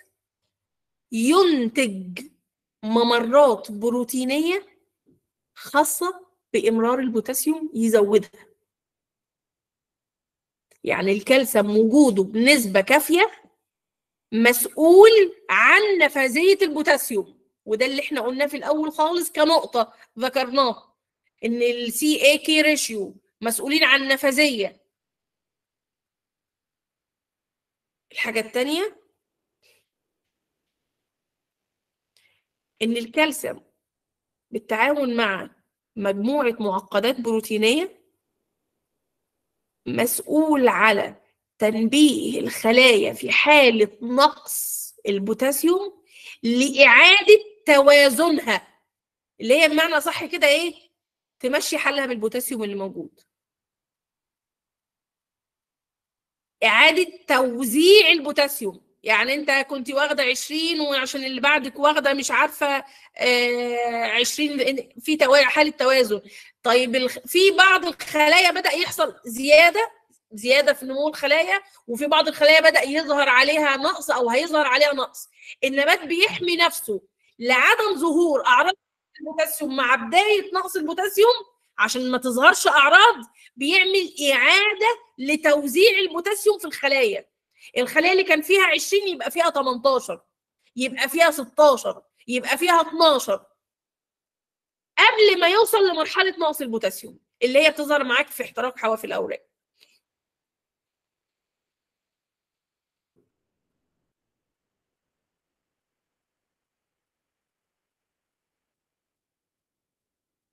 ينتج ممرات بروتينية خاصة بإمرار البوتاسيوم يزودها يعني الكالسيوم وجوده بنسبة كافية مسؤول عن نفاذية البوتاسيوم وده اللي احنا قلناه في الأول خالص كنقطة ذكرناه إن السي اي كي ريشيو مسؤولين عن النفاذية الحاجة التانية إن الكالسيوم بالتعاون مع مجموعة معقدات بروتينية مسؤول على تنبيه الخلايا في حالة نقص البوتاسيوم لإعادة توازنها اللي هي بمعنى صح كده إيه؟ تمشي حالها بالبوتاسيوم اللي موجود إعادة توزيع البوتاسيوم يعني انت كنت واخده 20 وعشان اللي بعدك واخده مش عارفه آه 20 في توا... حاله توازن طيب الخ... في بعض الخلايا بدا يحصل زياده زياده في نمو الخلايا وفي بعض الخلايا بدا يظهر عليها نقص او هيظهر عليها نقص النبات بيحمي نفسه لعدم ظهور اعراض البوتاسيوم مع بدايه نقص البوتاسيوم عشان ما تظهرش اعراض بيعمل اعاده لتوزيع البوتاسيوم في الخلايا الخلايا اللي كان فيها 20 يبقى فيها 18 يبقى فيها 16 يبقى فيها 12 قبل ما يوصل لمرحله نقص البوتاسيوم اللي هي بتظهر معاك في احتراق حواف الاوراق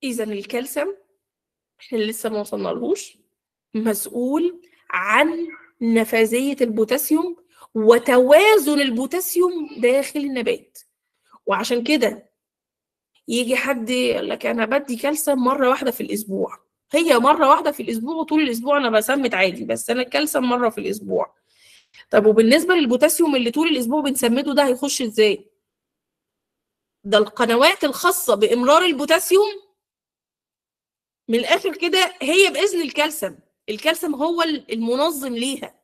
اذا الكالسيوم احنا لسه ما وصلنالهوش مسؤول عن نفاذيه البوتاسيوم وتوازن البوتاسيوم داخل النبات وعشان كده يجي حد يقول لك انا بدي كالسيوم مره واحده في الاسبوع هي مره واحده في الاسبوع وطول الاسبوع انا بسمت عادي بس انا الكالسيوم مره في الاسبوع طب وبالنسبه للبوتاسيوم اللي طول الاسبوع بنسمده ده هيخش ازاي ده القنوات الخاصه بامرار البوتاسيوم من الاخر كده هي باذن الكالسيوم الكالسيوم هو المنظم ليها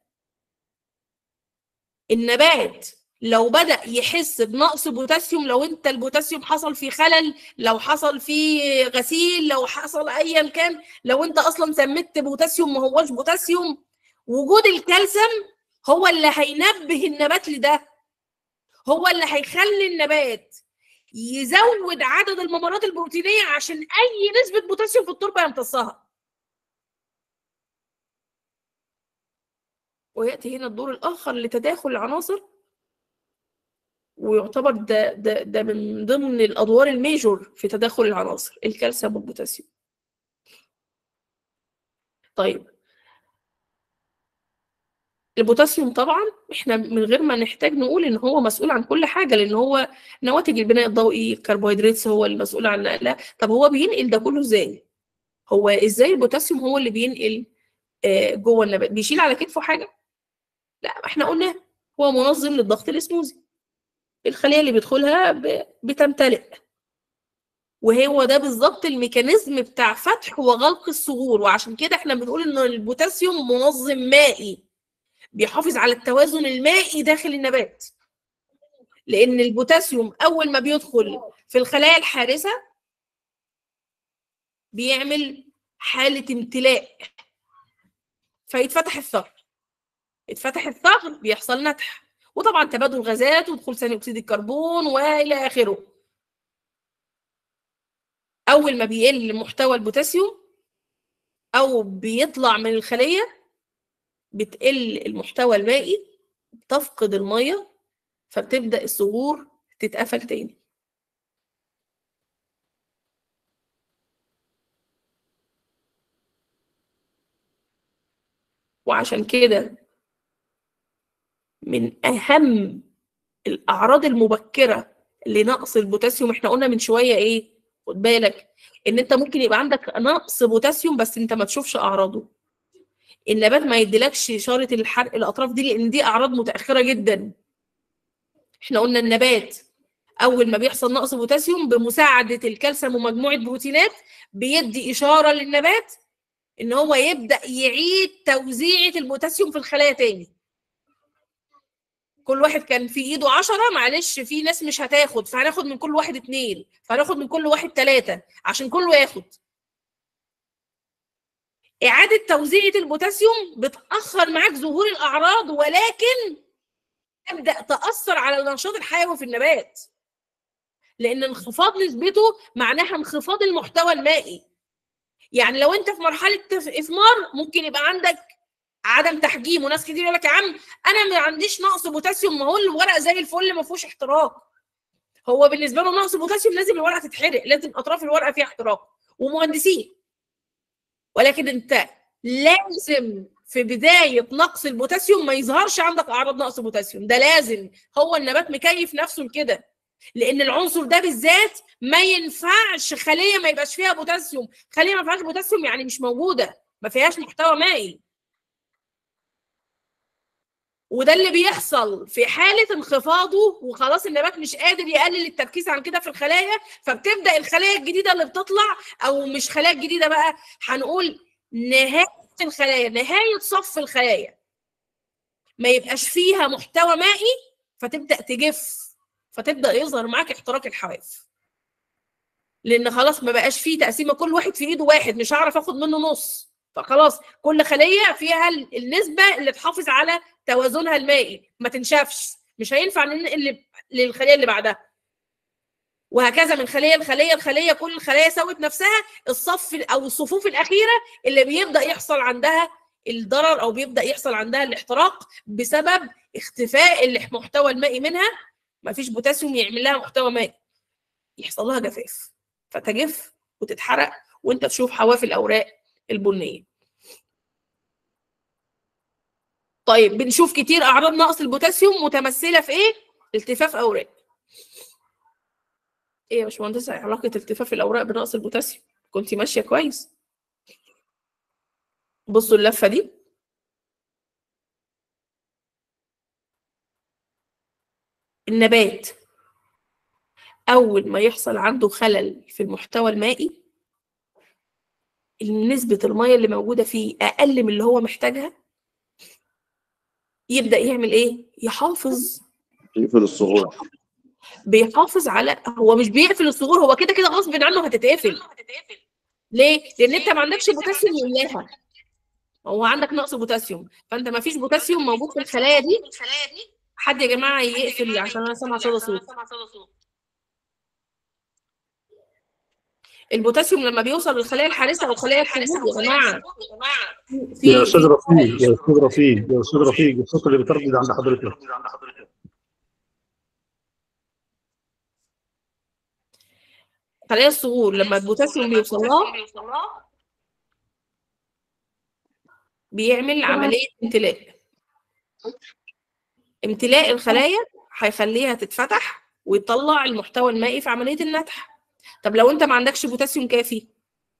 النبات لو بدأ يحس بنقص بوتاسيوم لو انت البوتاسيوم حصل فيه خلل لو حصل فيه غسيل لو حصل ايا كان لو انت اصلا سميت بوتاسيوم ما هوش بوتاسيوم وجود الكالسيوم هو اللي هينبه النبات لده هو اللي هيخلي النبات يزود عدد الممرات البروتينيه عشان اي نسبه بوتاسيوم في التربه يمتصها وياتي هنا الدور الاخر لتداخل العناصر ويعتبر ده ده ده من ضمن الادوار الميجور في تداخل العناصر الكالسيوم والبوتاسيوم طيب البوتاسيوم طبعا احنا من غير ما نحتاج نقول ان هو مسؤول عن كل حاجه لان هو نواتج البناء الضوئي الكربوهيدرات هو المسؤول عن نقلها طب هو بينقل ده كله ازاي هو ازاي البوتاسيوم هو اللي بينقل آه، جوه النبات بيشيل على كتفه حاجه لا احنا قلنا هو منظم للضغط الاسموزي الخليه اللي بيدخلها ب- بتمتلئ وهو ده بالظبط الميكانيزم بتاع فتح وغلق الثغور وعشان كده احنا بنقول ان البوتاسيوم منظم مائي بيحافظ على التوازن المائي داخل النبات لان البوتاسيوم اول ما بيدخل في الخلايا الحارسه بيعمل حاله امتلاء فيتفتح الثغر اتفتح الثغر بيحصل نتح وطبعا تبادل غازات ودخول ثاني اكسيد الكربون والى اخره اول ما بيقل محتوى البوتاسيوم او بيطلع من الخليه بتقل المحتوى المائي تفقد الميه فبتبدا الثغور تتقفل تاني وعشان كده من اهم الاعراض المبكره لنقص البوتاسيوم احنا قلنا من شويه ايه خد بالك ان انت ممكن يبقى عندك نقص بوتاسيوم بس انت ما تشوفش اعراضه النبات ما يديلكش اشاره الحرق الاطراف دي لان دي اعراض متاخره جدا احنا قلنا النبات اول ما بيحصل نقص بوتاسيوم بمساعده الكالسيوم ومجموعه بروتينات بيدي اشاره للنبات ان هو يبدا يعيد توزيعه البوتاسيوم في الخلايا تاني كل واحد كان في ايده عشرة معلش في ناس مش هتاخد فهناخد من كل واحد اتنين فهناخد من كل واحد تلاتة عشان كله ياخد إعادة توزيعة البوتاسيوم بتأخر معاك ظهور الأعراض ولكن تبدأ تأثر على النشاط الحيوي في النبات لأن انخفاض نسبته معناها انخفاض المحتوى المائي يعني لو أنت في مرحلة إثمار ممكن يبقى عندك عدم تحجيم وناس كتير يقول لك يا عم انا ما عنديش نقص بوتاسيوم ما هو الورق زي الفل ما فيهوش احتراق هو بالنسبه له نقص بوتاسيوم لازم الورقه تتحرق لازم اطراف الورقه فيها احتراق ومهندسين ولكن انت لازم في بدايه نقص البوتاسيوم ما يظهرش عندك اعراض نقص بوتاسيوم ده لازم هو النبات مكيف نفسه لكده لان العنصر ده بالذات ما ينفعش خليه ما يبقاش فيها بوتاسيوم خليه ما فيهاش بوتاسيوم يعني مش موجوده ما فيهاش محتوى مائي وده اللي بيحصل في حالة انخفاضه وخلاص النبات مش قادر يقلل التركيز عن كده في الخلايا فبتبدأ الخلايا الجديدة اللي بتطلع أو مش خلايا جديدة بقى هنقول نهاية الخلايا نهاية صف الخلايا ما يبقاش فيها محتوى مائي فتبدأ تجف فتبدأ يظهر معاك احتراق الحواف لأن خلاص ما بقاش فيه تقسيمة كل واحد في إيده واحد مش هعرف آخد منه نص فخلاص كل خلية فيها النسبة اللي تحافظ على توازنها المائي ما تنشفش مش هينفع ننقل للخليه اللي بعدها وهكذا من خليه لخليه لخليه كل الخلايا سوت نفسها الصف او الصفوف الاخيره اللي بيبدا يحصل عندها الضرر او بيبدا يحصل عندها الاحتراق بسبب اختفاء المحتوى المائي منها ما فيش بوتاسيوم يعمل لها محتوى مائي يحصل لها جفاف فتجف وتتحرق وانت تشوف حواف الاوراق البنيه طيب بنشوف كتير اعراض نقص البوتاسيوم متمثله في ايه التفاف اوراق ايه يا باشمهندسه إيه علاقه التفاف الاوراق بنقص البوتاسيوم كنت ماشيه كويس بصوا اللفه دي النبات اول ما يحصل عنده خلل في المحتوى المائي نسبه الميه اللي موجوده فيه اقل من اللي هو محتاجها يبدا يعمل ايه يحافظ يقفل الصغور بيحافظ على هو مش بيقفل الصغور هو كده كده غصب عنه هتتقفل ليه لان انت ما عندكش بوتاسيوم يملاها هو عندك نقص بوتاسيوم فانت ما فيش بوتاسيوم موجود في الخلايا دي حد يا جماعه يقفل عشان انا سامعه صدى صوت البوتاسيوم لما بيوصل للخلايا الحارسه او خلايا الحموض يا جماعه في يا استاذ رفيق يا استاذ رفيق يا استاذ رفيق الصوت اللي بيتردد عند حضرتك خلايا الصغور لما البوتاسيوم بيوصل لها بيعمل عمليه امتلاء امتلاء الخلايا هيخليها تتفتح ويطلع المحتوى المائي في عمليه النتح طب لو انت ما عندكش بوتاسيوم كافي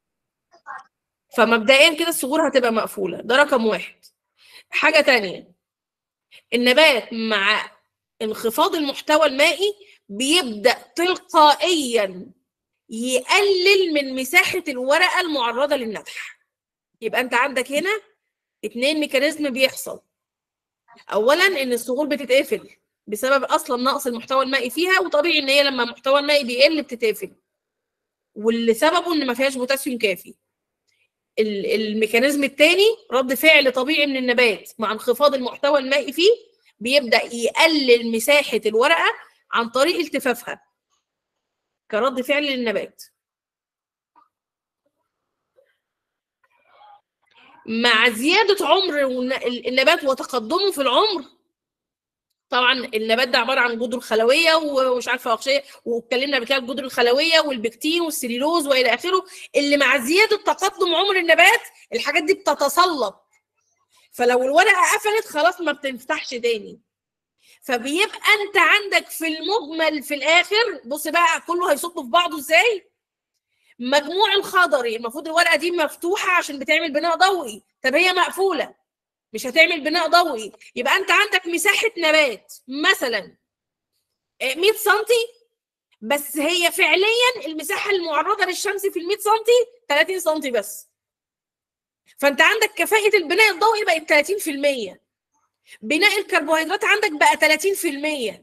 فمبدئيا كده الصغور هتبقى مقفوله ده رقم واحد حاجه تانية النبات مع انخفاض المحتوى المائي بيبدا تلقائيا يقلل من مساحه الورقه المعرضه للنتح يبقى انت عندك هنا اتنين ميكانيزم بيحصل اولا ان الصغور بتتقفل بسبب اصلا نقص المحتوى المائي فيها وطبيعي ان هي لما المحتوى المائي بيقل بتتقفل واللي سببه ان ما فيهاش بوتاسيوم كافي ال- الميكانيزم الثاني رد فعل طبيعي من النبات مع انخفاض المحتوى المائي فيه بيبدا يقلل مساحه الورقه عن طريق التفافها كرد فعل للنبات مع زياده عمر الن- النبات وتقدمه في العمر طبعا النبات ده عباره عن جذور خلويه ومش عارفه اغشيه واتكلمنا قبل كده الجذور الخلويه والبكتين والسليلوز والى اخره اللي مع زياده تقدم عمر النبات الحاجات دي بتتصلب فلو الورقه قفلت خلاص ما بتنفتحش تاني فبيبقى انت عندك في المجمل في الاخر بص بقى كله هيصب في بعضه ازاي مجموع الخضري المفروض الورقه دي مفتوحه عشان بتعمل بناء ضوئي طب هي مقفوله مش هتعمل بناء ضوئي يبقى انت عندك مساحه نبات مثلا آه، 100 سم بس هي فعليا المساحه المعرضه للشمس في ال 100 سم 30 سم بس فانت عندك كفاءه البناء الضوئي بقت 30% بناء الكربوهيدرات عندك بقى 30%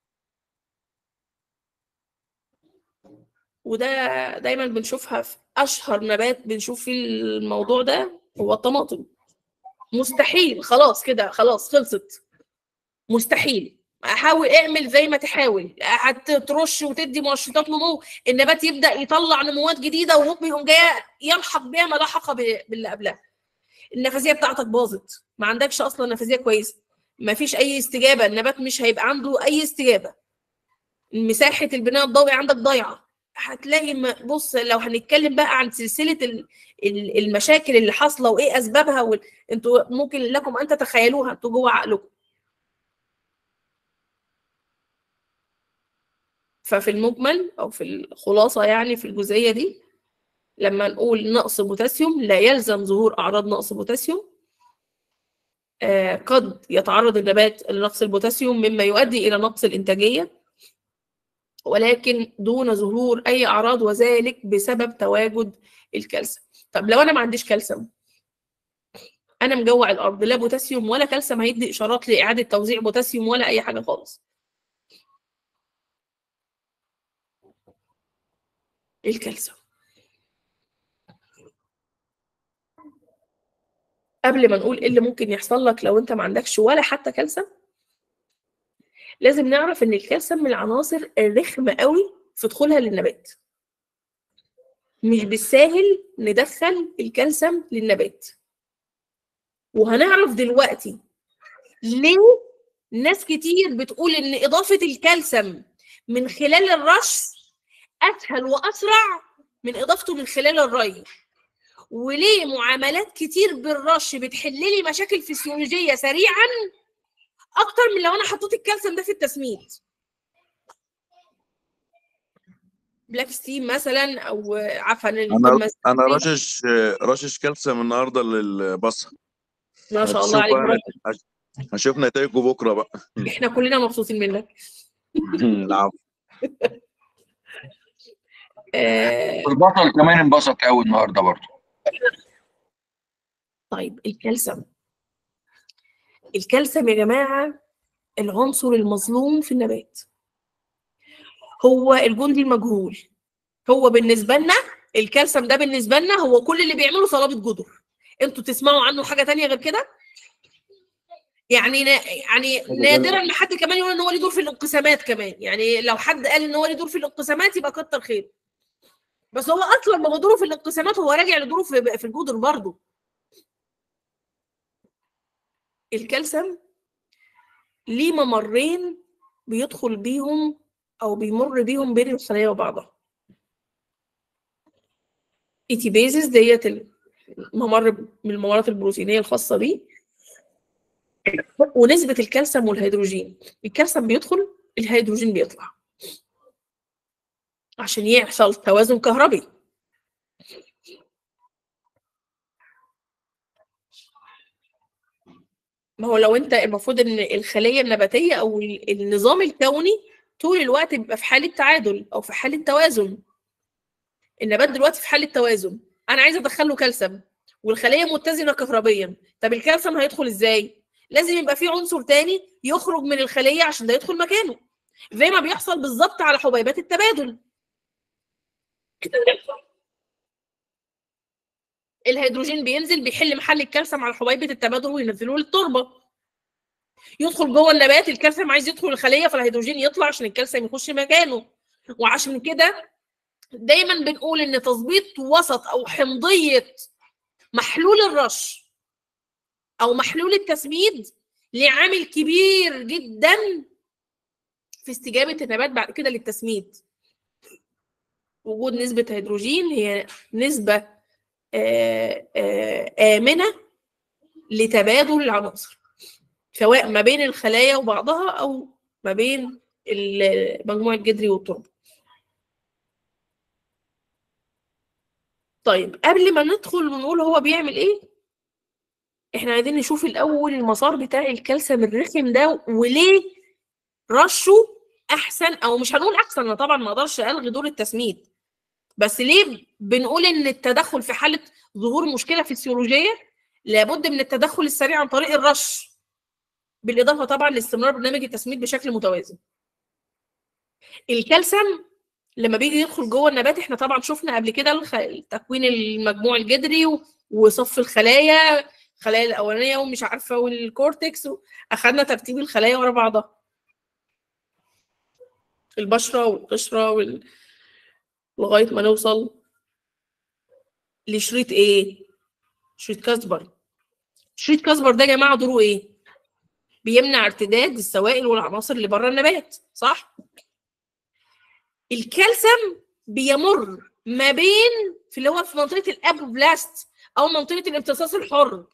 وده دايما بنشوفها في اشهر نبات بنشوف فيه الموضوع ده هو الطماطم مستحيل خلاص كده خلاص خلصت مستحيل حاول اعمل زي ما تحاول هترش وتدي منشطات نمو النبات يبدا يطلع نموات جديده وهوب يقوم جايه يلحق بيها ما لحق ب- باللي قبلها النفسيه بتاعتك باظت ما عندكش اصلا نفسيه كويسه ما فيش اي استجابه النبات مش هيبقى عنده اي استجابه مساحه البناء الضوئي عندك ضايعه هتلاقي م- بص لو هنتكلم بقى عن سلسله ال- ال- المشاكل اللي حاصله وايه اسبابها وال... انتوا ممكن لكم ان تتخيلوها انتوا جوه عقلكم ففي المجمل او في الخلاصه يعني في الجزئيه دي لما نقول نقص بوتاسيوم لا يلزم ظهور اعراض نقص بوتاسيوم آه، قد يتعرض النبات لنقص البوتاسيوم مما يؤدي الى نقص الانتاجيه ولكن دون ظهور اي اعراض وذلك بسبب تواجد الكالسيوم طب لو انا ما عنديش كالسيوم انا مجوع الارض لا بوتاسيوم ولا كالسيوم هيدي اشارات لاعاده توزيع بوتاسيوم ولا اي حاجه خالص الكالسيوم قبل ما نقول ايه اللي ممكن يحصل لك لو انت ما عندكش ولا حتى كالسيوم لازم نعرف ان الكالسيوم من العناصر الرخمه قوي في دخولها للنبات مش بالساهل ندخل الكالسيوم للنبات وهنعرف دلوقتي ليه ناس كتير بتقول ان اضافه الكالسيوم من خلال الرش اسهل واسرع من اضافته من خلال الري وليه معاملات كتير بالرش بتحل لي مشاكل فسيولوجيه سريعا اكتر من لو انا حطيت الكالسيوم ده في التسميد بلاك ستيم مثلا او عفوا انا انا رشش رشش كالسيوم النهارده للبصل ما شاء الله عليك هتشوف برافو. بقى- هشوف نتائجه بكره بقى احنا كلنا مبسوطين منك العفو آه والبطل كمان انبسط قوي النهارده برضه طيب الكالسيوم الكالسيوم يا جماعة العنصر المظلوم في النبات هو الجندي المجهول هو بالنسبة لنا الكالسيوم ده بالنسبة لنا هو كل اللي بيعمله صلابة جدر انتوا تسمعوا عنه حاجة تانية غير كده يعني نا يعني نادرا ما حد كمان يقول ان هو ليه دور في الانقسامات كمان يعني لو حد قال ان هو ليه دور في الانقسامات يبقى كتر خير بس هو اصلا ما هو دوره في الانقسامات هو راجع لدوره في في الجدر برضه الكالسيوم ليه ممرين بيدخل بيهم او بيمر بيهم بين الخلايا وبعضها ايتيبيزيس ديت الممر من الممرات البروتينيه الخاصه بيه ونسبه الكالسيوم والهيدروجين الكالسيوم بيدخل الهيدروجين بيطلع عشان يحصل توازن كهربي ما هو لو انت المفروض ان الخليه النباتيه او ال- النظام الكوني طول الوقت بيبقى في حاله تعادل او في حاله توازن النبات دلوقتي في حاله توازن انا عايزه ادخل له كالسيوم والخليه متزنه كهربيا طب الكالسيوم هيدخل ازاي لازم يبقى في عنصر تاني يخرج من الخليه عشان ده يدخل مكانه زي ما بيحصل بالظبط على حبيبات التبادل الهيدروجين بينزل بيحل محل الكالسيوم على حبيبه التبادل وينزله للتربه يدخل جوه النبات الكالسيوم عايز يدخل الخليه فالهيدروجين يطلع عشان الكالسيوم يخش مكانه وعشان كده دايما بنقول ان تظبيط وسط او حمضيه محلول الرش او محلول التسميد ليه عامل كبير جدا في استجابه النبات بعد كده للتسميد وجود نسبه هيدروجين هي نسبه آه، آه، آمنة لتبادل العناصر سواء ما بين الخلايا وبعضها أو ما بين المجموع الجذري والتربة طيب قبل ما ندخل ونقول هو بيعمل ايه احنا عايزين نشوف الاول المسار بتاع الكالسيوم الرخم ده وليه رشه احسن او مش هنقول احسن انا طبعا ما اقدرش الغي دور التسميد بس ليه بنقول ان التدخل في حاله ظهور مشكله فسيولوجيه لابد من التدخل السريع عن طريق الرش بالاضافه طبعا لاستمرار برنامج التسميد بشكل متوازن الكالسيوم لما بيجي يدخل جوه النبات احنا طبعا شفنا قبل كده الخ- تكوين المجموع الجذري و- وصف الخلايا الخلايا الاولانيه ومش عارفه والكورتكس اخذنا ترتيب الخلايا ورا بعضها البشره والقشره وال... لغايه ما نوصل لشريط ايه شريط كاسبر شريط كاسبر ده يا جماعه دوره ايه بيمنع ارتداد السوائل والعناصر اللي بره النبات صح الكالسيوم بيمر ما بين في اللي هو في منطقه الابوبلاست او منطقه الامتصاص الحر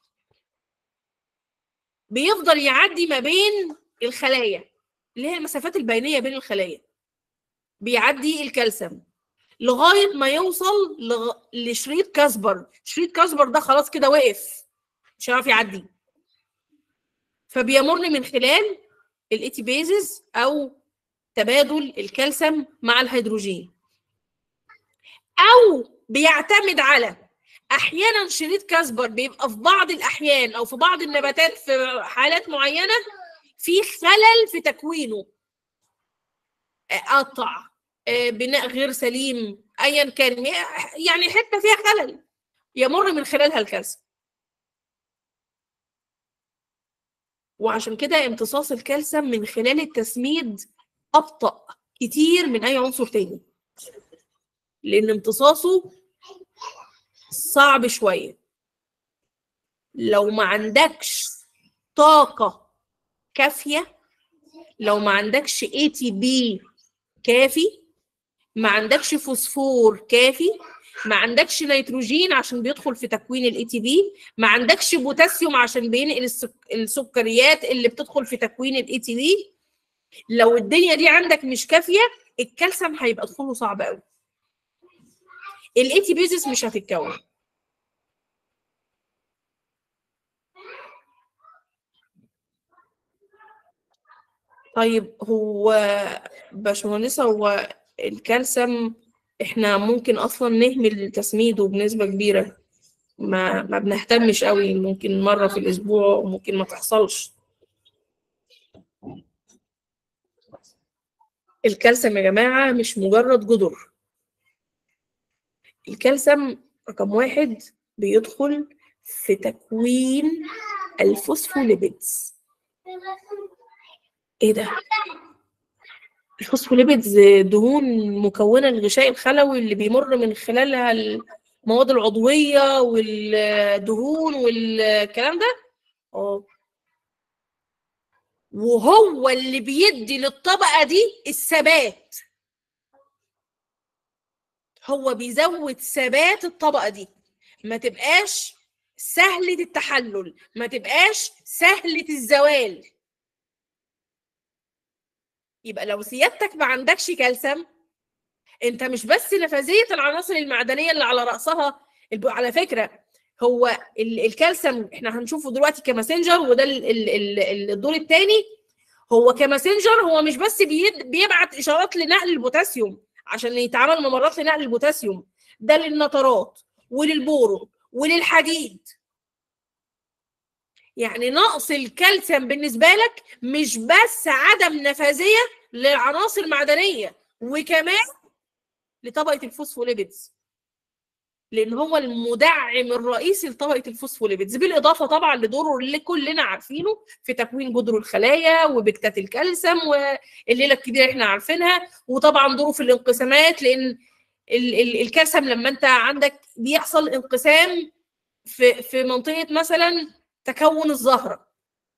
بيفضل يعدي ما بين الخلايا اللي هي المسافات البينيه بين الخلايا بيعدي الكالسيوم لغايه ما يوصل لغ... لشريط كاسبر شريط كاسبر ده خلاص كده وقف مش هيعرف يعدي فبيمر من خلال الاتيبيزز او تبادل الكالسيوم مع الهيدروجين او بيعتمد على احيانا شريط كاسبر بيبقى في بعض الاحيان او في بعض النباتات في حالات معينه في خلل في تكوينه آه، قطع آه، بناء غير سليم ايا كان يعني حته فيها خلل يمر من خلالها الكالسيوم وعشان كده امتصاص الكالسيوم من خلال التسميد ابطا كتير من اي عنصر تاني لان امتصاصه صعب شويه لو ما عندكش طاقه كافيه لو ما عندكش اي تي بي كافي ما عندكش فوسفور كافي ما عندكش نيتروجين عشان بيدخل في تكوين الاي تي بي ما عندكش بوتاسيوم عشان بينقل السك... السكريات اللي بتدخل في تكوين الاي تي بي لو الدنيا دي عندك مش كافيه الكالسيوم هيبقى دخوله صعب قوي الاي تي بيزس مش هتتكون طيب هو باشمهندسة هو الكالسيوم احنا ممكن اصلا نهمل تسميده بنسبة كبيرة ما ما بنهتمش قوي ممكن مرة في الاسبوع وممكن ما تحصلش الكالسيوم يا جماعة مش مجرد جدر الكالسيوم رقم واحد بيدخل في تكوين الفوسفوليبيدز ايه ده الفوسفوليبيدز دهون مكونة الغشاء الخلوي اللي بيمر من خلالها المواد العضوية والدهون والكلام ده اه وهو اللي بيدي للطبقة دي الثبات هو بيزود ثبات الطبقة دي ما تبقاش سهلة التحلل ما تبقاش سهلة الزوال يبقى لو سيادتك ما عندكش كالسيوم انت مش بس نفاذيه العناصر المعدنيه اللي على راسها الب- على فكره هو ال- الكالسيوم احنا هنشوفه دلوقتي كماسنجر وده ال- ال- ال- الدور الثاني هو كماسنجر هو مش بس بيد- بيبعت اشارات لنقل البوتاسيوم عشان يتعمل ممرات لنقل البوتاسيوم ده للنترات وللبورون وللحديد يعني نقص الكالسيوم بالنسبة لك مش بس عدم نفاذية للعناصر المعدنية وكمان لطبقة الفوسفوليبيدز لأن هو المدعم الرئيسي لطبقة الفوسفوليبيدز بالإضافة طبعا لدوره اللي كلنا عارفينه في تكوين جدر الخلايا وبكتات الكالسيوم والليلة الكبيرة احنا عارفينها وطبعا دوره في الانقسامات لأن ال- ال- الكالسيوم لما انت عندك بيحصل انقسام في في منطقة مثلا تكون الزهرة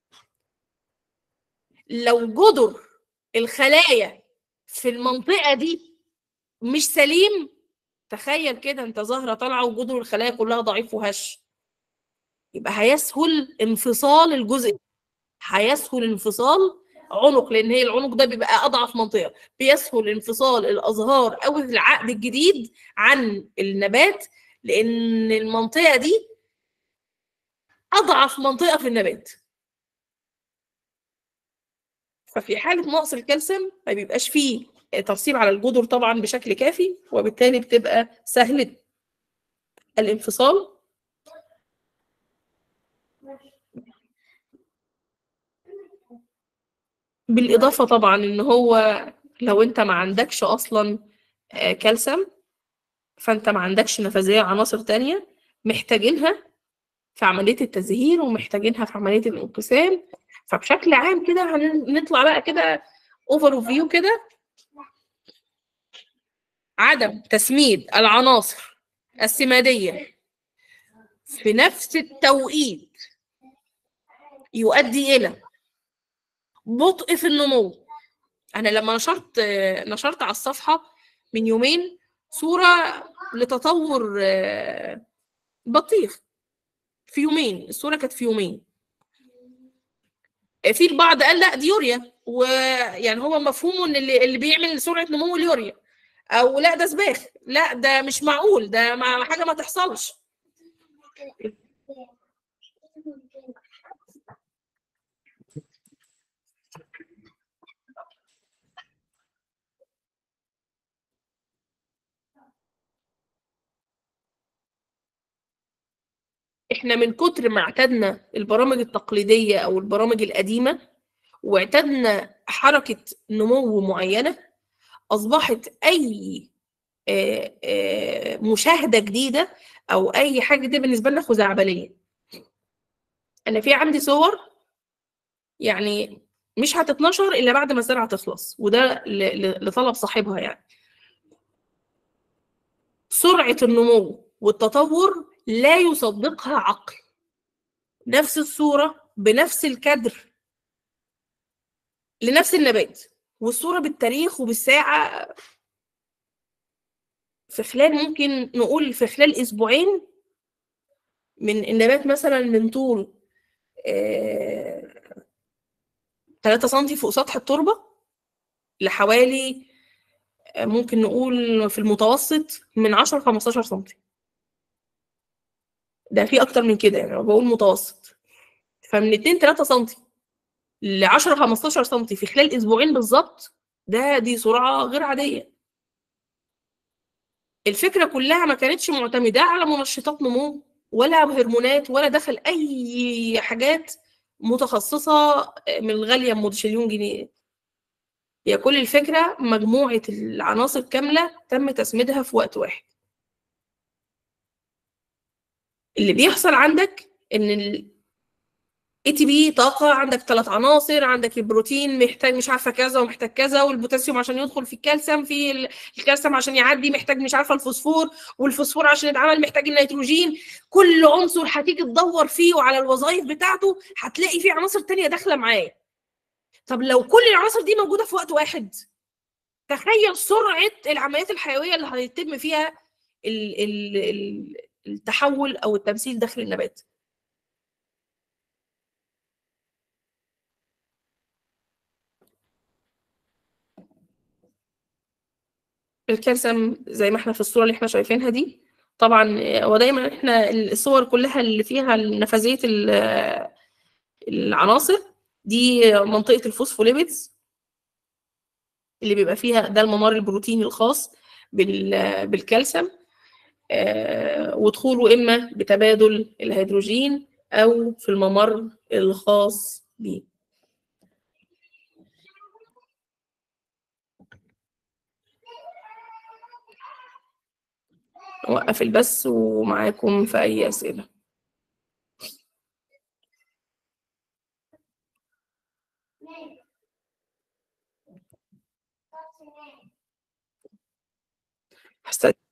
لو جدر الخلايا في المنطقة دي مش سليم تخيل كده انت زهرة طالعة وجدر الخلايا كلها ضعيف وهش يبقى هيسهل انفصال الجزء هيسهل انفصال عنق لان هي العنق ده بيبقى اضعف منطقه بيسهل انفصال الازهار او العقد الجديد عن النبات لان المنطقه دي اضعف منطقه في النبات ففي حاله نقص الكالسيوم ما بيبقاش فيه ترسيب على الجدر طبعا بشكل كافي وبالتالي بتبقى سهله الانفصال بالاضافه طبعا ان هو لو انت ما عندكش اصلا آه، كالسيوم فانت ما عندكش نفاذيه عناصر تانية محتاجينها في عمليه التزهير ومحتاجينها في عمليه الانقسام فبشكل عام كده هنطلع بقى كده اوفر فيو كده عدم تسميد العناصر السماديه في نفس التوقيت يؤدي الى بطء في النمو انا لما نشرت نشرت على الصفحه من يومين صوره لتطور آه، بطيخ في يومين الصوره كانت في يومين في البعض قال لا دي يوريا ويعني هو مفهومه ان اللي, اللي بيعمل سرعه نمو اليوريا او لا ده سباخ لا ده مش معقول ده ما حاجه ما تحصلش احنا من كتر ما اعتدنا البرامج التقليديه او البرامج القديمه واعتدنا حركه نمو معينه اصبحت اي آه، آه، مشاهده جديده او اي حاجه دي بالنسبه لنا خزعبليه انا في عندي صور يعني مش هتتنشر الا بعد ما الزرعه تخلص وده ل- ل- لطلب صاحبها يعني سرعه النمو والتطور لا يصدقها عقل نفس الصوره بنفس الكادر لنفس النبات والصوره بالتاريخ وبالساعه في خلال ممكن نقول في خلال اسبوعين من النبات مثلا من طول آه 3 سم فوق سطح التربه لحوالي آه، ممكن نقول في المتوسط من 10 ل 15 سم ده في اكتر من كده يعني أنا بقول متوسط فمن 2 3 سم ل 10 15 سم في خلال اسبوعين بالظبط ده دي سرعه غير عاديه الفكره كلها ما كانتش معتمده على منشطات نمو ولا هرمونات ولا دخل اي حاجات متخصصه من الغاليه بمليون جنيه هي كل الفكره مجموعه العناصر كامله تم تسميدها في وقت واحد اللي بيحصل عندك ان ال اي تي بي طاقه عندك ثلاث عناصر عندك البروتين محتاج مش عارفه كذا ومحتاج كذا والبوتاسيوم عشان يدخل في الكالسيوم في ال- الكالسيوم عشان يعدي محتاج مش عارفه الفوسفور والفوسفور عشان يتعمل محتاج النيتروجين كل عنصر هتيجي تدور فيه وعلى الوظائف بتاعته هتلاقي فيه عناصر تانية داخله معاه طب لو كل العناصر دي موجوده في وقت واحد تخيل سرعه العمليات الحيويه اللي هيتم فيها ال ال ال التحول او التمثيل داخل النبات الكالسيوم زي ما احنا في الصورة اللي احنا شايفينها دي طبعا هو دايما احنا الصور كلها اللي فيها نفاذية ال- العناصر دي منطقة الفوسفوليبيدز اللي بيبقى فيها ده الممر البروتيني الخاص بال- بالكالسيوم آه، ودخوله إما بتبادل الهيدروجين أو في الممر الخاص بيه وقف البث ومعاكم في أي أسئلة هست-